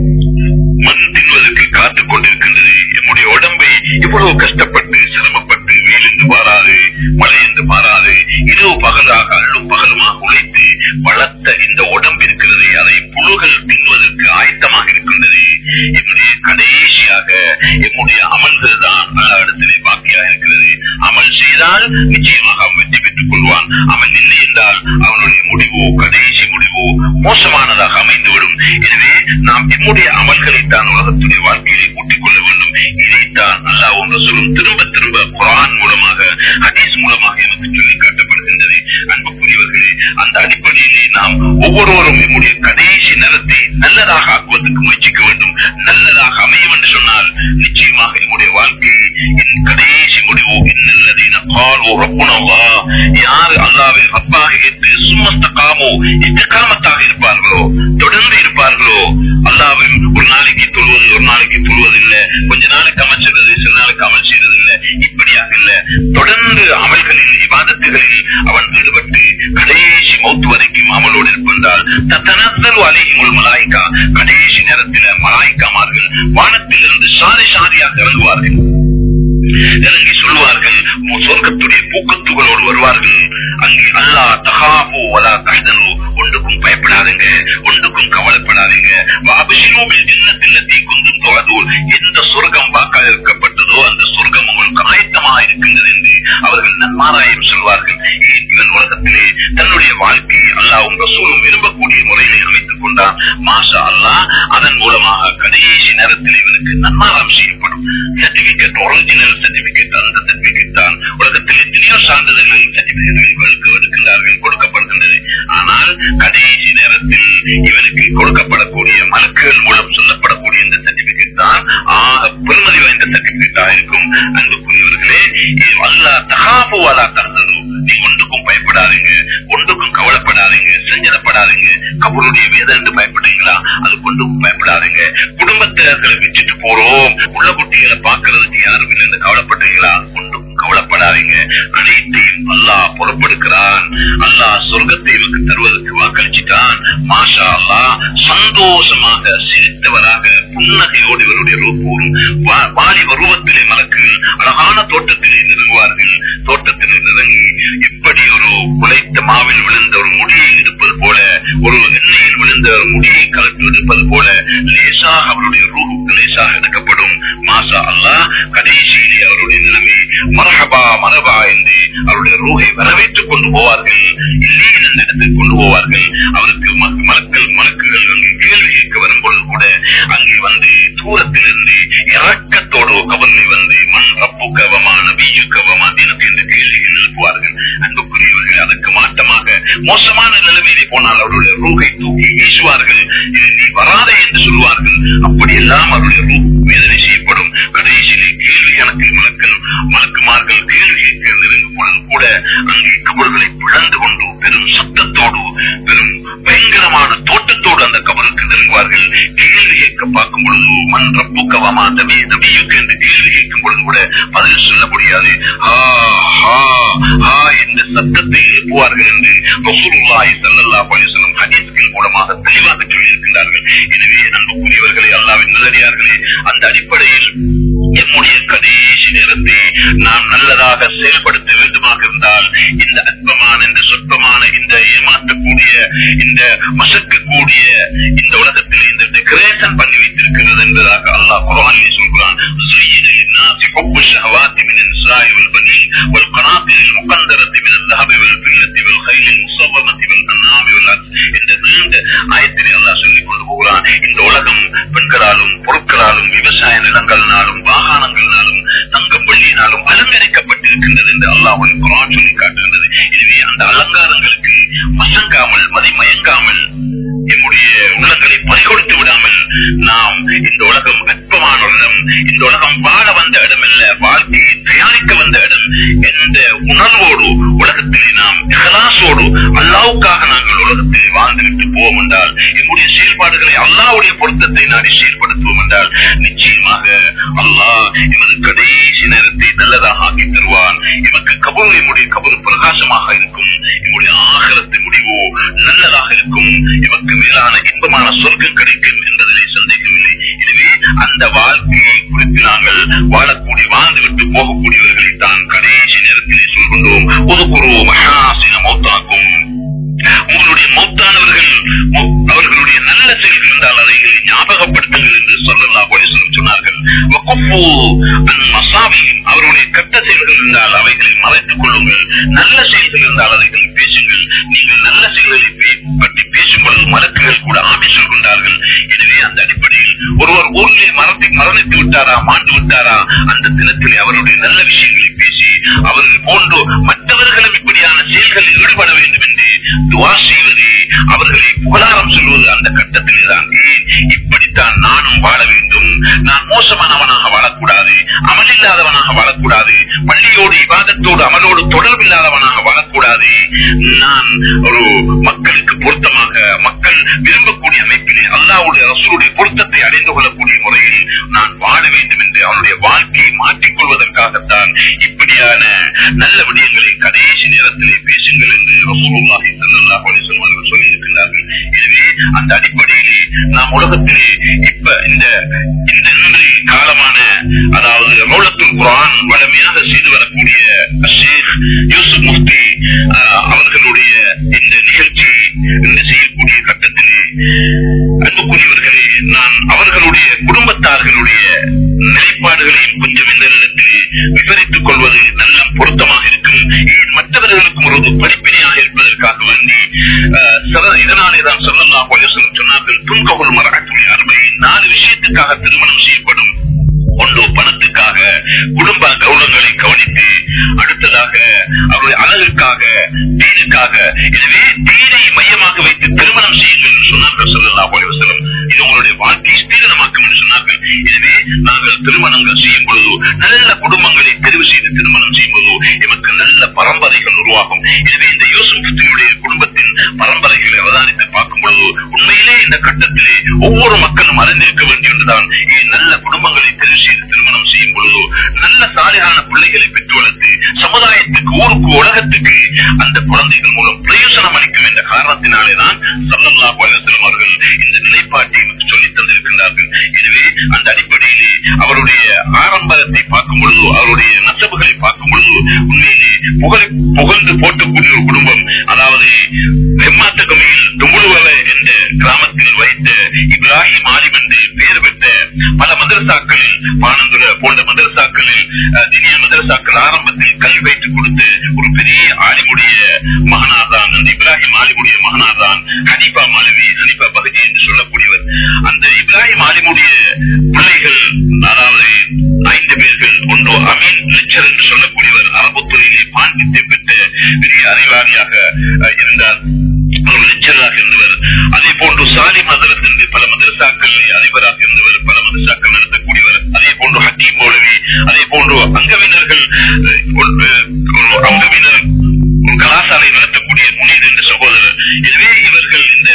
மண் தின்வதற்கு காத்துக் கொண்டிருக்கின்றது நம்முடைய உடம்பை இவ்வளவு கஷ்டப்பட்டு சிரமப்பட்டு வெயில் என்று பாராது மழை என்று பாராது இரவு பகலாக அள்ளும் பகலுமாக உழைத்து வளர்த்த இந்த உடம்பு இருக்கிறது அதை புழுகள் தின்வதற்கு ஆயத்தமாக இருக்கின்றது என்னுடைய கடைசியாக எம்முடைய அமல்கள் தான் பல இடத்திலே பாக்கியாக இருக்கிறது அமல் செய்தால் நிச்சயமாக அவன் வெற்றி பெற்றுக் கொள்வான் அமல் இல்லை என்றால் அவனுடைய முடிவு கடைசி முடிவு மோசமானதாக அமைந்துவிடும் எனவே நாம் எம்முடைய அமல்களை தான் உலகத்துடைய வாழ்க்கையிலே கூட்டிக் கொள்ள வேண்டும் இதைத்தான் அல்லாஹ் ஒன்று சொல்லும் திரும்ப திரும்ப குரான் மூலமாக ஹதீஸ் மூலமாக எனக்கு சொல்லி காட்டப்படுகின்றது அன்புக்குரியவர்களே அந்த அடிப்படையிலே நாம் ஒவ்வொருவரும் நம்முடைய கடைசி நேரத்தை நல்லதாக ஆக்குவதற்கு முயற்சிக்க வேண்டும் நல்லதாக அமையும் என்று சொன்னால் நிச்சயமாக நம்முடைய வாழ்க்கை என் கடைசி முடிவு இன்னல்லதீன காலோ ரப்புனவா யார் அல்லாவை ரப்பாக ஏற்று சும்மஸ்தகாமோ இஸ்திகாமத்தாக இருப்பார்களோ தொடர்ந்து இருப்பார்களோ அல்லாவின் ஒரு நாளைக்கு தொழுவது ஒரு நாளைக்கு தொழுவது இல்ல கொஞ்ச நாளைக்கு அமைச்சிருது சில நாளைக்கு அமல் செய்யறது இல்ல இப்படியாக இல்ல தொடர்ந்து அமல்களில் இபாதத்துகளில் அவன் ஈடுபட்டு கடைசி மௌத்து வரைக்கும் அமலோடு இருப்பதால் தத்தனத்தல் அலைஹிமுல் மலாய்க்கா கடைசி நேரத்தில் மலாய்க்காமார்கள் வானத்திலிருந்து சாரி சாரியாக இறங்குவார்கள் இறங்கி சொல்வார்கள் உன் சொர்க்கத்துடைய பூக்கத்துகளோடு வருவார்கள் அங்கே அல்லாஹ் தகாபோ வலா கஷ்டனோ ஒன்றுக்கும் பயப்படாதீங்க ஒன்றுக்கும் கவலைப்படாதீங்க அபிஷேகோவில் ஜின்னத்தில்லத்தை குந்தும் தொகதூர் எந்த சொர்க்கம் வாக்காக இருக்கப்பட்டதோ அந்த சொர்க்கம் உங்களுக்கு ஆயத்தமாக இருக்கின்றது என்று அவர்கள் நன்மாராயம் சொல்வார்கள் ஏன் இவன் உலகத்திலே தன்னுடைய வாழ்க்கையை அல்லாஹ் உங்க சூழும் விரும்பக்கூடிய முறையிலே அமைத்துக் கொண்டான் மாஷா அல்லாஹ் அதன் மூலமாக கடைசி நேரத்தில் இவனுக்கு நன்மாராம் செய்யப்படும் சர்டிபிகேட் ஒரிஜினல் சர்டிபிகேட் அந்த சர்டிபிகேட் தான் உலகத்தில் எத்தனையோ சான்றிதழ்கள் சர்டிபிகேட்கள் இவருக்கு எடுக்கின்றார்கள் கொடுக்கப்படுகின்றது ஆனால் கடைசி நேரத்தில் இவனுக்கு கொடுக்கப்படக்கூடிய மலக்குகள் மூலம் சொல்லப்படக்கூடிய இந்த சர்டிபிகேட் தான் ஆக பெருமதி வாய்ந்த சர்டிபிகேட்டாக இருக்கும் அன்புக்குரியவர்களே இது அல்லாஹ் தகாபு அலா தகதனு நீ ஒன்றுக்கும் பயப்படாதீங்க ஒன்றுக்கும் கவலைப்படாதீங்க செஞ்சலப்படாதீங்க கபருடைய வேதம் என்று பயப்படுறீங்களா அது கொண்டும் பயப்படாதீங்க குடும்பத்தினர்களை விட்டுட்டு போறோம் உள்ள குட்டிகளை பாக்குறதுக்கு யாரும் இல்லைன்னு கவலைப்படுறீங்களா ஒன்றுக்கும் கவலைப்படாதீங்க கவலைப்படாதீங்க அனைத்தையும் அல்லாஹ் பொறுப்பெடுக்கிறான் அல்லாஹ் சொர்க்கத்தை இவருக்கு தருவதற்கு வாக்களிச்சிட்டான் மாஷா அல்லாஹ் சந்தோஷமாக சிரித்தவராக புன்னகையோடு இவருடைய ரூபூரும் வா- வாலிப ரூபத்திலே மலக்குகள் அழகான தோட்டத்திலே நெருங்குவார்கள் தோட்டத்திலே நெருங்கி இப்படி ஒரு குலைத்த மாவில் விழுந்த ஒரு முடியை எடுப்பது போல ஒரு எண்ணெயில் விழுந்த ஒரு முடியை கலட்டு எடுப்பது போல லேசாக அவருடைய ரூஹுக்கு லேசாக எடுக்கப்படும் மாசா அல்லாஹ் கடைசியிலே அவருடைய நிலைமை மரஹபா மரபா என்று அவருடைய ரூஹை வரவேற்றுக் கொண்டு போவார்கள் இல்லை என்ற இடத்துக்கு கொண்டு போவார்கள் அவருக்கு ம- மலக்கள் மலக்குகள் அங்கே கேள்வி கேட்க வரும்பொழுது கூட அங்கே வந்து தூரத்திலிருந்து இறக்கத்தோடு கவர்மை வந்து மண் ரப்பு கவமா நபியு கவமா தினத்து என்ற கேள்விகள் எழுப்புவார்கள் அன்புக்குரியவர்கள் அதற்கு மாற்றமாக மோசமான நிலைமையிலே போனால் அவருடைய ரூகை தூக்கி வீசுவார்கள் இது நீ வராதே என்று சொல்வார்கள் அப்படியெல்லாம் அவருடைய ரூ வேதனை செய்யப்படும் கடைசியிலே கேள்வி கணக்கு மலக்கள் மலக்குமார்கள் கேள்வி கேட்க நெருங்கும் பொழுது கூட அங்கே கபர்களை பிளந்து கொண்டு பெரும் சத்தத்தோடு பெரும் பயங்கரமான தோட்டத்தோடு அந்த கபருக்கு நெருங்குவார்கள் கேள்வி கேட்க பார்க்கும் பொழுது மண் ரப்புக்கவமா தவி தவியுக்கு என்று கேள்வி கேட்கும் பொழுது கூட பதில் சொல்ல முடியாது ஆ, ஆ, ஆ என்ற சத்தத்தை எழுப்புவார்கள் என்று ரசூலுல்லாஹி ஸல்லல்லாஹு அலைஹி வஸல்லம் ஹதீஸ்கள் மூலமாக தெளிவாக சொல்லியிருக்கிறார்கள் எனவே அன்புக்குரியவர்களே அல்லாஹ்வின் நல்லடியார்களே அந்த அடிப்படையில் எம்முடைய கடைசி நேரத்தை நாம் நல்லதாக செயல்படுத்த வேண்டுமாக இருந்தால் இந்த அற்பமான இந்த சொற்பமான இந்த ஏமாற்றக்கூடிய இந்த மசக்கக்கூடிய இந்த உலகத்தில் இந்த டெக்கரேஷன் பண்ணி வைத்திருக்கிறது என்பதாக அல்லாஹ் குரானிலே சொல்கிறான் زين للناس حب الشهوات من النساء والبنين والقناطر المقنطرة من الذهب والفضة والخيل المصومة والأنعام والحرث என்ற நீண்ட ஆயத்திலே அல்லாஹ் சொல்லிக் கொண்டு போகிறான் இந்த உலகம் பெண்களாலும் பொருட்களாலும் விவசாய நிலங்களினாலும் வாகனங்களினாலும் தங்கம் வெள்ளியினாலும் அலங்கரிக்கப்பட்டிருக்கின்றது என்று அல்லாஹ் குரான் சொல்லி காட்டுகின்றது எனவே அந்த அலங்காரங்களுக்கு மசங்காமல் மதிமயங்காமல் எம்முடைய உள்ளங்களை பறிகொடுத்து விடாமல் நாம் இந்த உலகம் அற்பமான ஒரு இடம் இந்த உலகம் வாழ வந்த இடம் அல்ல வாழ்க்கையை தயாரிக்க வந்த இடம் என்ற உணர்வோடு உலகத்திலே நாம் இகலாசோடு அல்லாவுக்காக நாங்கள் உலகத்திலே வாழ்ந்துவிட்டு போவோம் என்றால் எம்முடைய செயல்பாடுகளை அல்லாவுடைய பொருத்தத்தை நாடி செயல்படுத்துவோம் என்றால் நிச்சயமாக அல்லாஹ் எமது கடைசி நேரத்தை நல்லதாக ஆக்கி தருவான் எமக்கு கபரு எம்முடைய கபரு பிரகாசமாக இருக்கும் எம்முடைய ஆகலத்து முடிவோ நல்லதாக இருக்கும் எமக்கு மேலான இன்பமான சொர்க்கம் கிடைக்கும் என்பதிலே சந்தேகமில்லை எனவே அந்த வாழ்க்கையை குறித்து நாங்கள் வாழக்கூடிய வாழ்ந்துவிட்டு போகக்கூடியவர்களை தான் கடைசி நேரத்திலே சொல்கின்றோம் ஒதுக்குறோ மகாசின மௌத்தாக்கும் உங்களுடைய மௌத்தானவர்கள் மௌ- அவர்களுடைய நல்ல செயல்கள் என்றால் அதை ஞாபகப்படுத்துங்கள் என்று சொல்லலாம் சொன்னார்கள் வகுப்பு அன் மசாவியும் அவருடைய கட்ட செயல்கள் இருந்தால் அவைகளை மறைத்துக் கொள்ளுங்கள் நல்ல செயல்கள் இருந்தால் அவைகளை பேசுங்கள் நீங்கள் நல்ல செயல்களை பே- பற்றி பேசும் பொழுது மலக்குகள் கூட ஆமை சொல்கின்றார்கள் எனவே அந்த அடிப்படையில் ஒருவர் ஊரிலே மரத்தை மரணித்து விட்டாரா மாண்டு விட்டாரா அந்த தினத்திலே அவருடைய நல்ல விஷயங்களை பேசி அவர்கள் போன்று மற்றவர்களும் இப்படியான செயல்களில் ஈடுபட வேண்டும் என்று துவா செய்வது அவர்களை புகழாரம் சொல்வது அந்த கட்டத்திலே தான் ஏன் இப்படித்தான் நானும் வாழ வேண்டும் நான் மோசமானவனாக வாழக்கூடாது அமலில்லாதவனாக வாழக்கூடாது பள்ளியோடு இவாதத்தோடு அமலோடு தொடர்பில்லாதவனாக வாழக்கூடாது நான் ஒரு மக்களுக்கு பொருத்தமாக மக்கள் விரும்பக்கூடிய அமைப்பிலே அல்லாவுடைய ரசூலுடைய பொருத்தத்தை அடைந்து கொள்ளக்கூடிய முறையில் நான் வாழ வேண்டும் என்று அவனுடைய வாழ்க்கையை மாற்றிக் கொள்வதற்காகத்தான் இப்படியான நல்ல விடயங்களை கடைசி நேரத்திலே பேசுங்கள் என்று ரசூலுல்லாஹி ஸல்லல்லாஹு அலைஹி வஸல்லம் அவர்கள் சொல்லியிருக்கிறார்கள் எனவே அந்த அடிப்படையிலே நாம் உலகத்திலே இப்ப இந்த இந்த இன்று காலமான அதாவது மௌலத்துல் குரான் வலிமையாக செய்து வரக்கூடிய ஷேக் யூசுப் முஃப்தி ஆஹ், அவர்களுடைய இந்த நிகழ்ச்சி இந்த செய்யக்கூடிய கட்டத்திலே அன்புக்குரியவர்களே நான் அவர்களுடைய குடும்பத்தார்களுடைய நிலைப்பாடுகளையும் கொஞ்சம் இந்த இடத்திலே விவரித்துக் கொள்வது நல்ல பொருத்தமாக இருக்கும் ஏன் மற்றவர்களுக்கும் ஒரு படிப்பினையாக இருப்பதற்காக வேண்டி ஆஹ், சில- இதனாலே தான் சொல்லலாம் சொன்னார்கள் துன்கொள் மரக்கூடிய அருமை நாலு விஷயத்துக்காக திருமணம் செய்யப்படும் ஒன்று பணத்துக்காக குடும்ப கௌரவங்களை கவனித்து அடுத்ததாக அவருடைய அழகுக்காக தீனுக்காக எனவே தீனை மையமாக வைத்து திருமணம் செய்யுங்கள் என்று சொன்னார்கள் சொல்லலாம் செல்லும் இது உங்களுடைய வாழ்க்கை ஸ்தீரணமாக்கும் என்று சொன்னார்கள் எனவே நாங்கள் திருமணங்கள் செய்யும் பொழுது நல்ல குடும்பங்களை தெரிவு செய்து திருமணம் செய்யும் போது எமக்கு நல்ல பரம்பரைகள் உருவாகும் எனவே இந்த யோசுடைய குடும்பத்தின் பரம்பரைகளை அவதானித்து பார்க்கும் பொழுது உண்மையிலே இந்த கட்டத்திலே ஒவ்வொரு மக்களும் அறிந்திருக்க வேண்டியதுதான் நல்ல குடும்பங்களை தெரிவு செய்து திருமணம் செய்யும் பொழுது நல்ல சாலையான பிள்ளைகளை பெற்று வளர்த்து உலகத்துக்கு அந்த குழந்தைகள் மூலம் பிரயோசனம் அளிக்கும் என்ற காரணத்தினாலே தான் சல்லல்லாஹு அலைஹி வஸல்லம் அவர்கள் இந்த நிலைப்பாட்டை நமக்கு சொல்லித் தந்திருக்கின்றார்கள் எனவே அந்த அடிப்படையிலே அவருடைய ஆரம்பத்தை பார்க்கும் பொழுது அவருடைய நசபுகளை பார்க்கும் பொழுது உண்மையிலே புகழ் புகழ்ந்து போற்றக்கூடிய ஒரு குடும்பம் அதாவது வெம்மாத்தகமையில் தும்புடுவல என்ற கிராமத்தில் வைத்த இப்ராஹிம் ஆலிம் என்று பெயர் பெற்ற பல மதரசாக்களில் பானந்துர போன்ற மதரசாக்களில் அஹ், தினிய மதரசாக்கள் ஆரம்பத்தில் கல்வி வைத்துக் கொடுத்து ஒரு பெரிய ஆலிமுடைய மகனாதான் அந்த இப்ராஹிம் ஆலிமுடைய மகனாதான் ஹனீபா மாலவி ஹனீபா பகஜி என்று சொல்லக்கூடியவர் அந்த இப்ராஹிம் ஆலிமுடைய பிள்ளைகள் அதாவது ஐந்து பேர்கள் ஒன்று அமீன் லெக்சர் என்று சொல்லக்கூடியவர் அரபு துறையிலே பாண்டித்யம் பெற்ற பெரிய அறிவாளியாக அஹ், இருந்தார் அவர் லெக்சராக இருந்தவர் அதே போன்று சாலி மதரஸ் என்று பல மதரசாக்களில் அதிபராக இருந்தவர் பல மதரசாக்கள் நடத்தக்கூடியவர் அதே போன்று ஹக்கீம் மௌலவி அதே போன்று அங்கவினர்கள் அஹ், ஒரு ஒரு அங்கவினர் ஒரு கலாசாலை நடத்தக்கூடிய முனீர் என்ற சகோதரர் எனவே இவர்கள் இந்த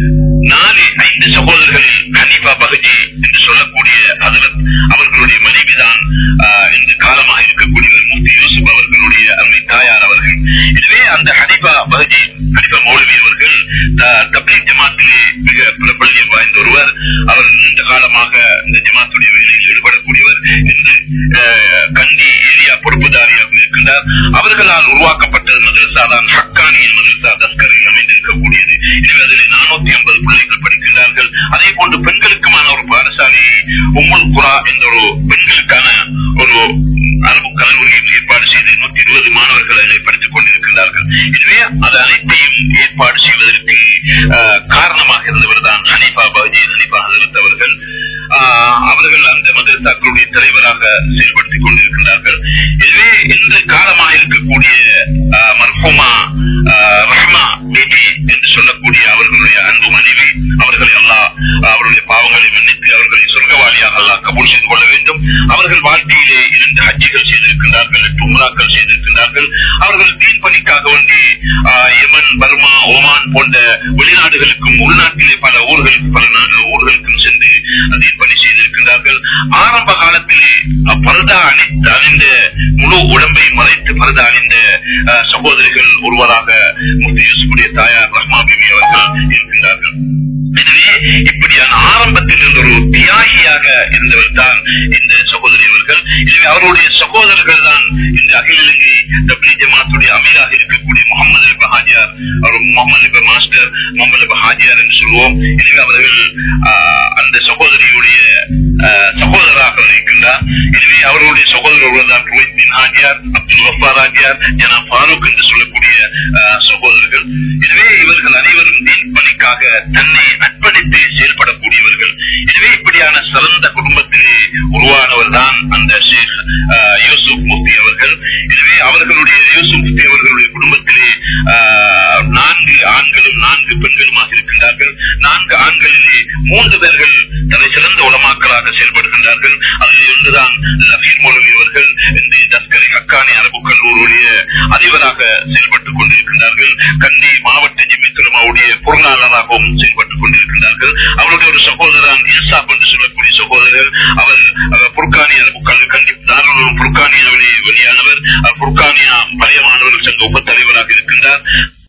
நாலு ஐந்து சகோதரர்களில் கனிபா பகஜி என்று சொல்லக்கூடிய ஹதரத் அவர்களுடைய மனைவிதான் ஆஹ், இந்த காலமாக இருக்கக்கூடியவர் முஃப்தி யூசுப் அவர்களுடைய அருமை தாயார் அவர்கள் எனவே அந்த ஹனிபா பகஜி ஹனிபா மௌலவி அவர்கள் த- தப்லீக் ஜமாத்திலே மிக பிரபல்யம் வாய்ந்த ஒருவர் அவர் நீண்ட காலமாக இந்த ஜமாத்துடைய வேலையில் ஈடுபடக்கூடியவர் இன்று ஆஹ், கண்டி ஏரியா பொறுப்புதாரியாக இருக்கின்றார் அவர்களால் உருவாக்கப்பட்டது மதரசா தான் ஹக்கானியின் மதரசா தஸ்கரில் அமைந்திருக்கக்கூடியது எனவே அதில் நானூத்தி ஐம்பது பிள்ளைகள் படிக்கின்றார்கள் அதே போன்று பெண்களுக்குமான ஒரு பாடசாலை உம்முல் குரா என்ற ஒரு பெண்களுக்கான ஒரு அரபு கல்லூரியை ஏற்பாடு செய்து நூத்தி இருபது மாணவர்கள் அதில் படித்துக் கொண்டிருக்கின்றார்கள் எனவே அது அனைத்தையும் ஏற்பாடு செய்வதற்கு ஆஹ், காரணமாக இருந்தவர் தான் ஹனீஃபா பாஜி ஹனீஃபா ஹசரத் அவர்கள் ஆஹ், அவர்கள் அந்த மதரசாக்களுடைய தலைவராக செயல்படுத்திக் கொண்டிருக்கிறார்கள் எனவே இந்த காலமாக இருக்கக்கூடிய ஆஹ், மர்ஹூமா ஆஹ், ரஹ்மா பேபி என்று சொல்லக்கூடிய அவர்களுடைய அன்பு மனைவி அவர்களை அல்லாஹ் அவருடைய பாவங்களை மன்னித்து அவர்களை சொர்க்கவாளியாக அல்லாஹ் கபூல் செய்து கொள்ள வேண்டும் அவர்கள் வாழ்க்கையிலே இரண்டு ஹஜ்ஜிகள் செய்திருக்கின்றார்கள் எட்டு உம்ராக்கள் செய்திருக்கின்றார்கள் அவர்கள் தீன் பணிக்காக வேண்டி ஆஹ், யமன் பர்மா ஓமான் போன்ற வெளிநாடுகளுக்கும் உள்நாட்டிலே பல ஊர்களுக்கு பல நாடு ஊர்களுக்கும் சென்று தீன் பணி செய்திருக்கின்றார்கள் ஆரம்ப காலத்திலே பரதா அணிந்த அணிந்த முழு உடம்பை மறைத்து பரதா அணிந்த ஆஹ், சகோதரிகள் ஒருவராக முஃப்தி யூசுஃபுடைய தாயார் ரஹ்மா பிபி அவர்கள் இருக்கின்றார்கள் எனவே இப்படியான ஆரம்பத்தில் இருந்த ஒரு தியாகியாக இருந்தவர் தான் இந்த சகோதரி அவர்கள் எனவே அவருடைய சகோதரர்கள் தான் இந்த அகில இலங்கை தப்லீக் ஜமாத்துடைய அமீராக இருக்கக்கூடிய முகமது அலிப ஹாஜியார் அவர் முகமது அலிப மாஸ்டர் முகமது அலிப ஹாஜியார் என்று சொல்வோம் எனவே அவர்கள் ஆஹ், அந்த சகோதரியுடைய ஆஹ், சகோதரராக இருக்கின்றார் எனவே அவர்களுடைய சகோதரர்கள் தான் ரோஹித் பின் ஹாஜியார் அப்துல் வஃபார் ஹாஜியார் ஜனா ஃபாரூக் என்று சொல்லக்கூடிய ஆஹ், சகோதரர்கள் எனவே இவர்கள் அனைவரும் தீன் பணிக்காக தன்னை அர்ப்பணித்து செயல்படக்கூடியவர்கள் எனவே இப்படியான சிறந்த குடும்பத்திலே உருவானவர் தான் அந்த ஷேக் ஆஹ், யூசுப் முஃப்தி அவர்கள் எனவே அவர்களுடைய யூசுப் முஃப்தி அவர்களுடைய குடும்பத்திலே ஆஹ், நான்கு ஆண்களும் நான்கு பெண்களுமாக இருக்கின்றார்கள் நான்கு ஆண்களிலே மூன்று பேர்கள் தலை சிறந்த உலமாக்களாக செயல்படுகின்றார்கள் அதில் ஒன்றுதான் லபீர் மௌலவி அவர்கள் இந்த தஸ்கரி ஹக்கானி அரபு கல்லூரியுடைய அதிபராக செயல்பட்டுக் கொண்டிருக்கின்றார்கள் கண்டி மாவட்ட ஜிமித்துலமாவுடைய பொருளாளராகவும் செயல்பட்டுக் கொண்டிருக்கின்றார்கள் அவருடைய ஒரு சகோதரன் இன்சாப் என்று சொல்லக்கூடிய சகோதரர் அவர் அவர் புர்கானி அரபு கல்வி கண்டி தாராளம் புர்கானி அவருடைய வெளியானவர் அவர் புர்கானியா பழைய மாணவர்கள் சங்க உப தலைவராக இருக்கின்றார்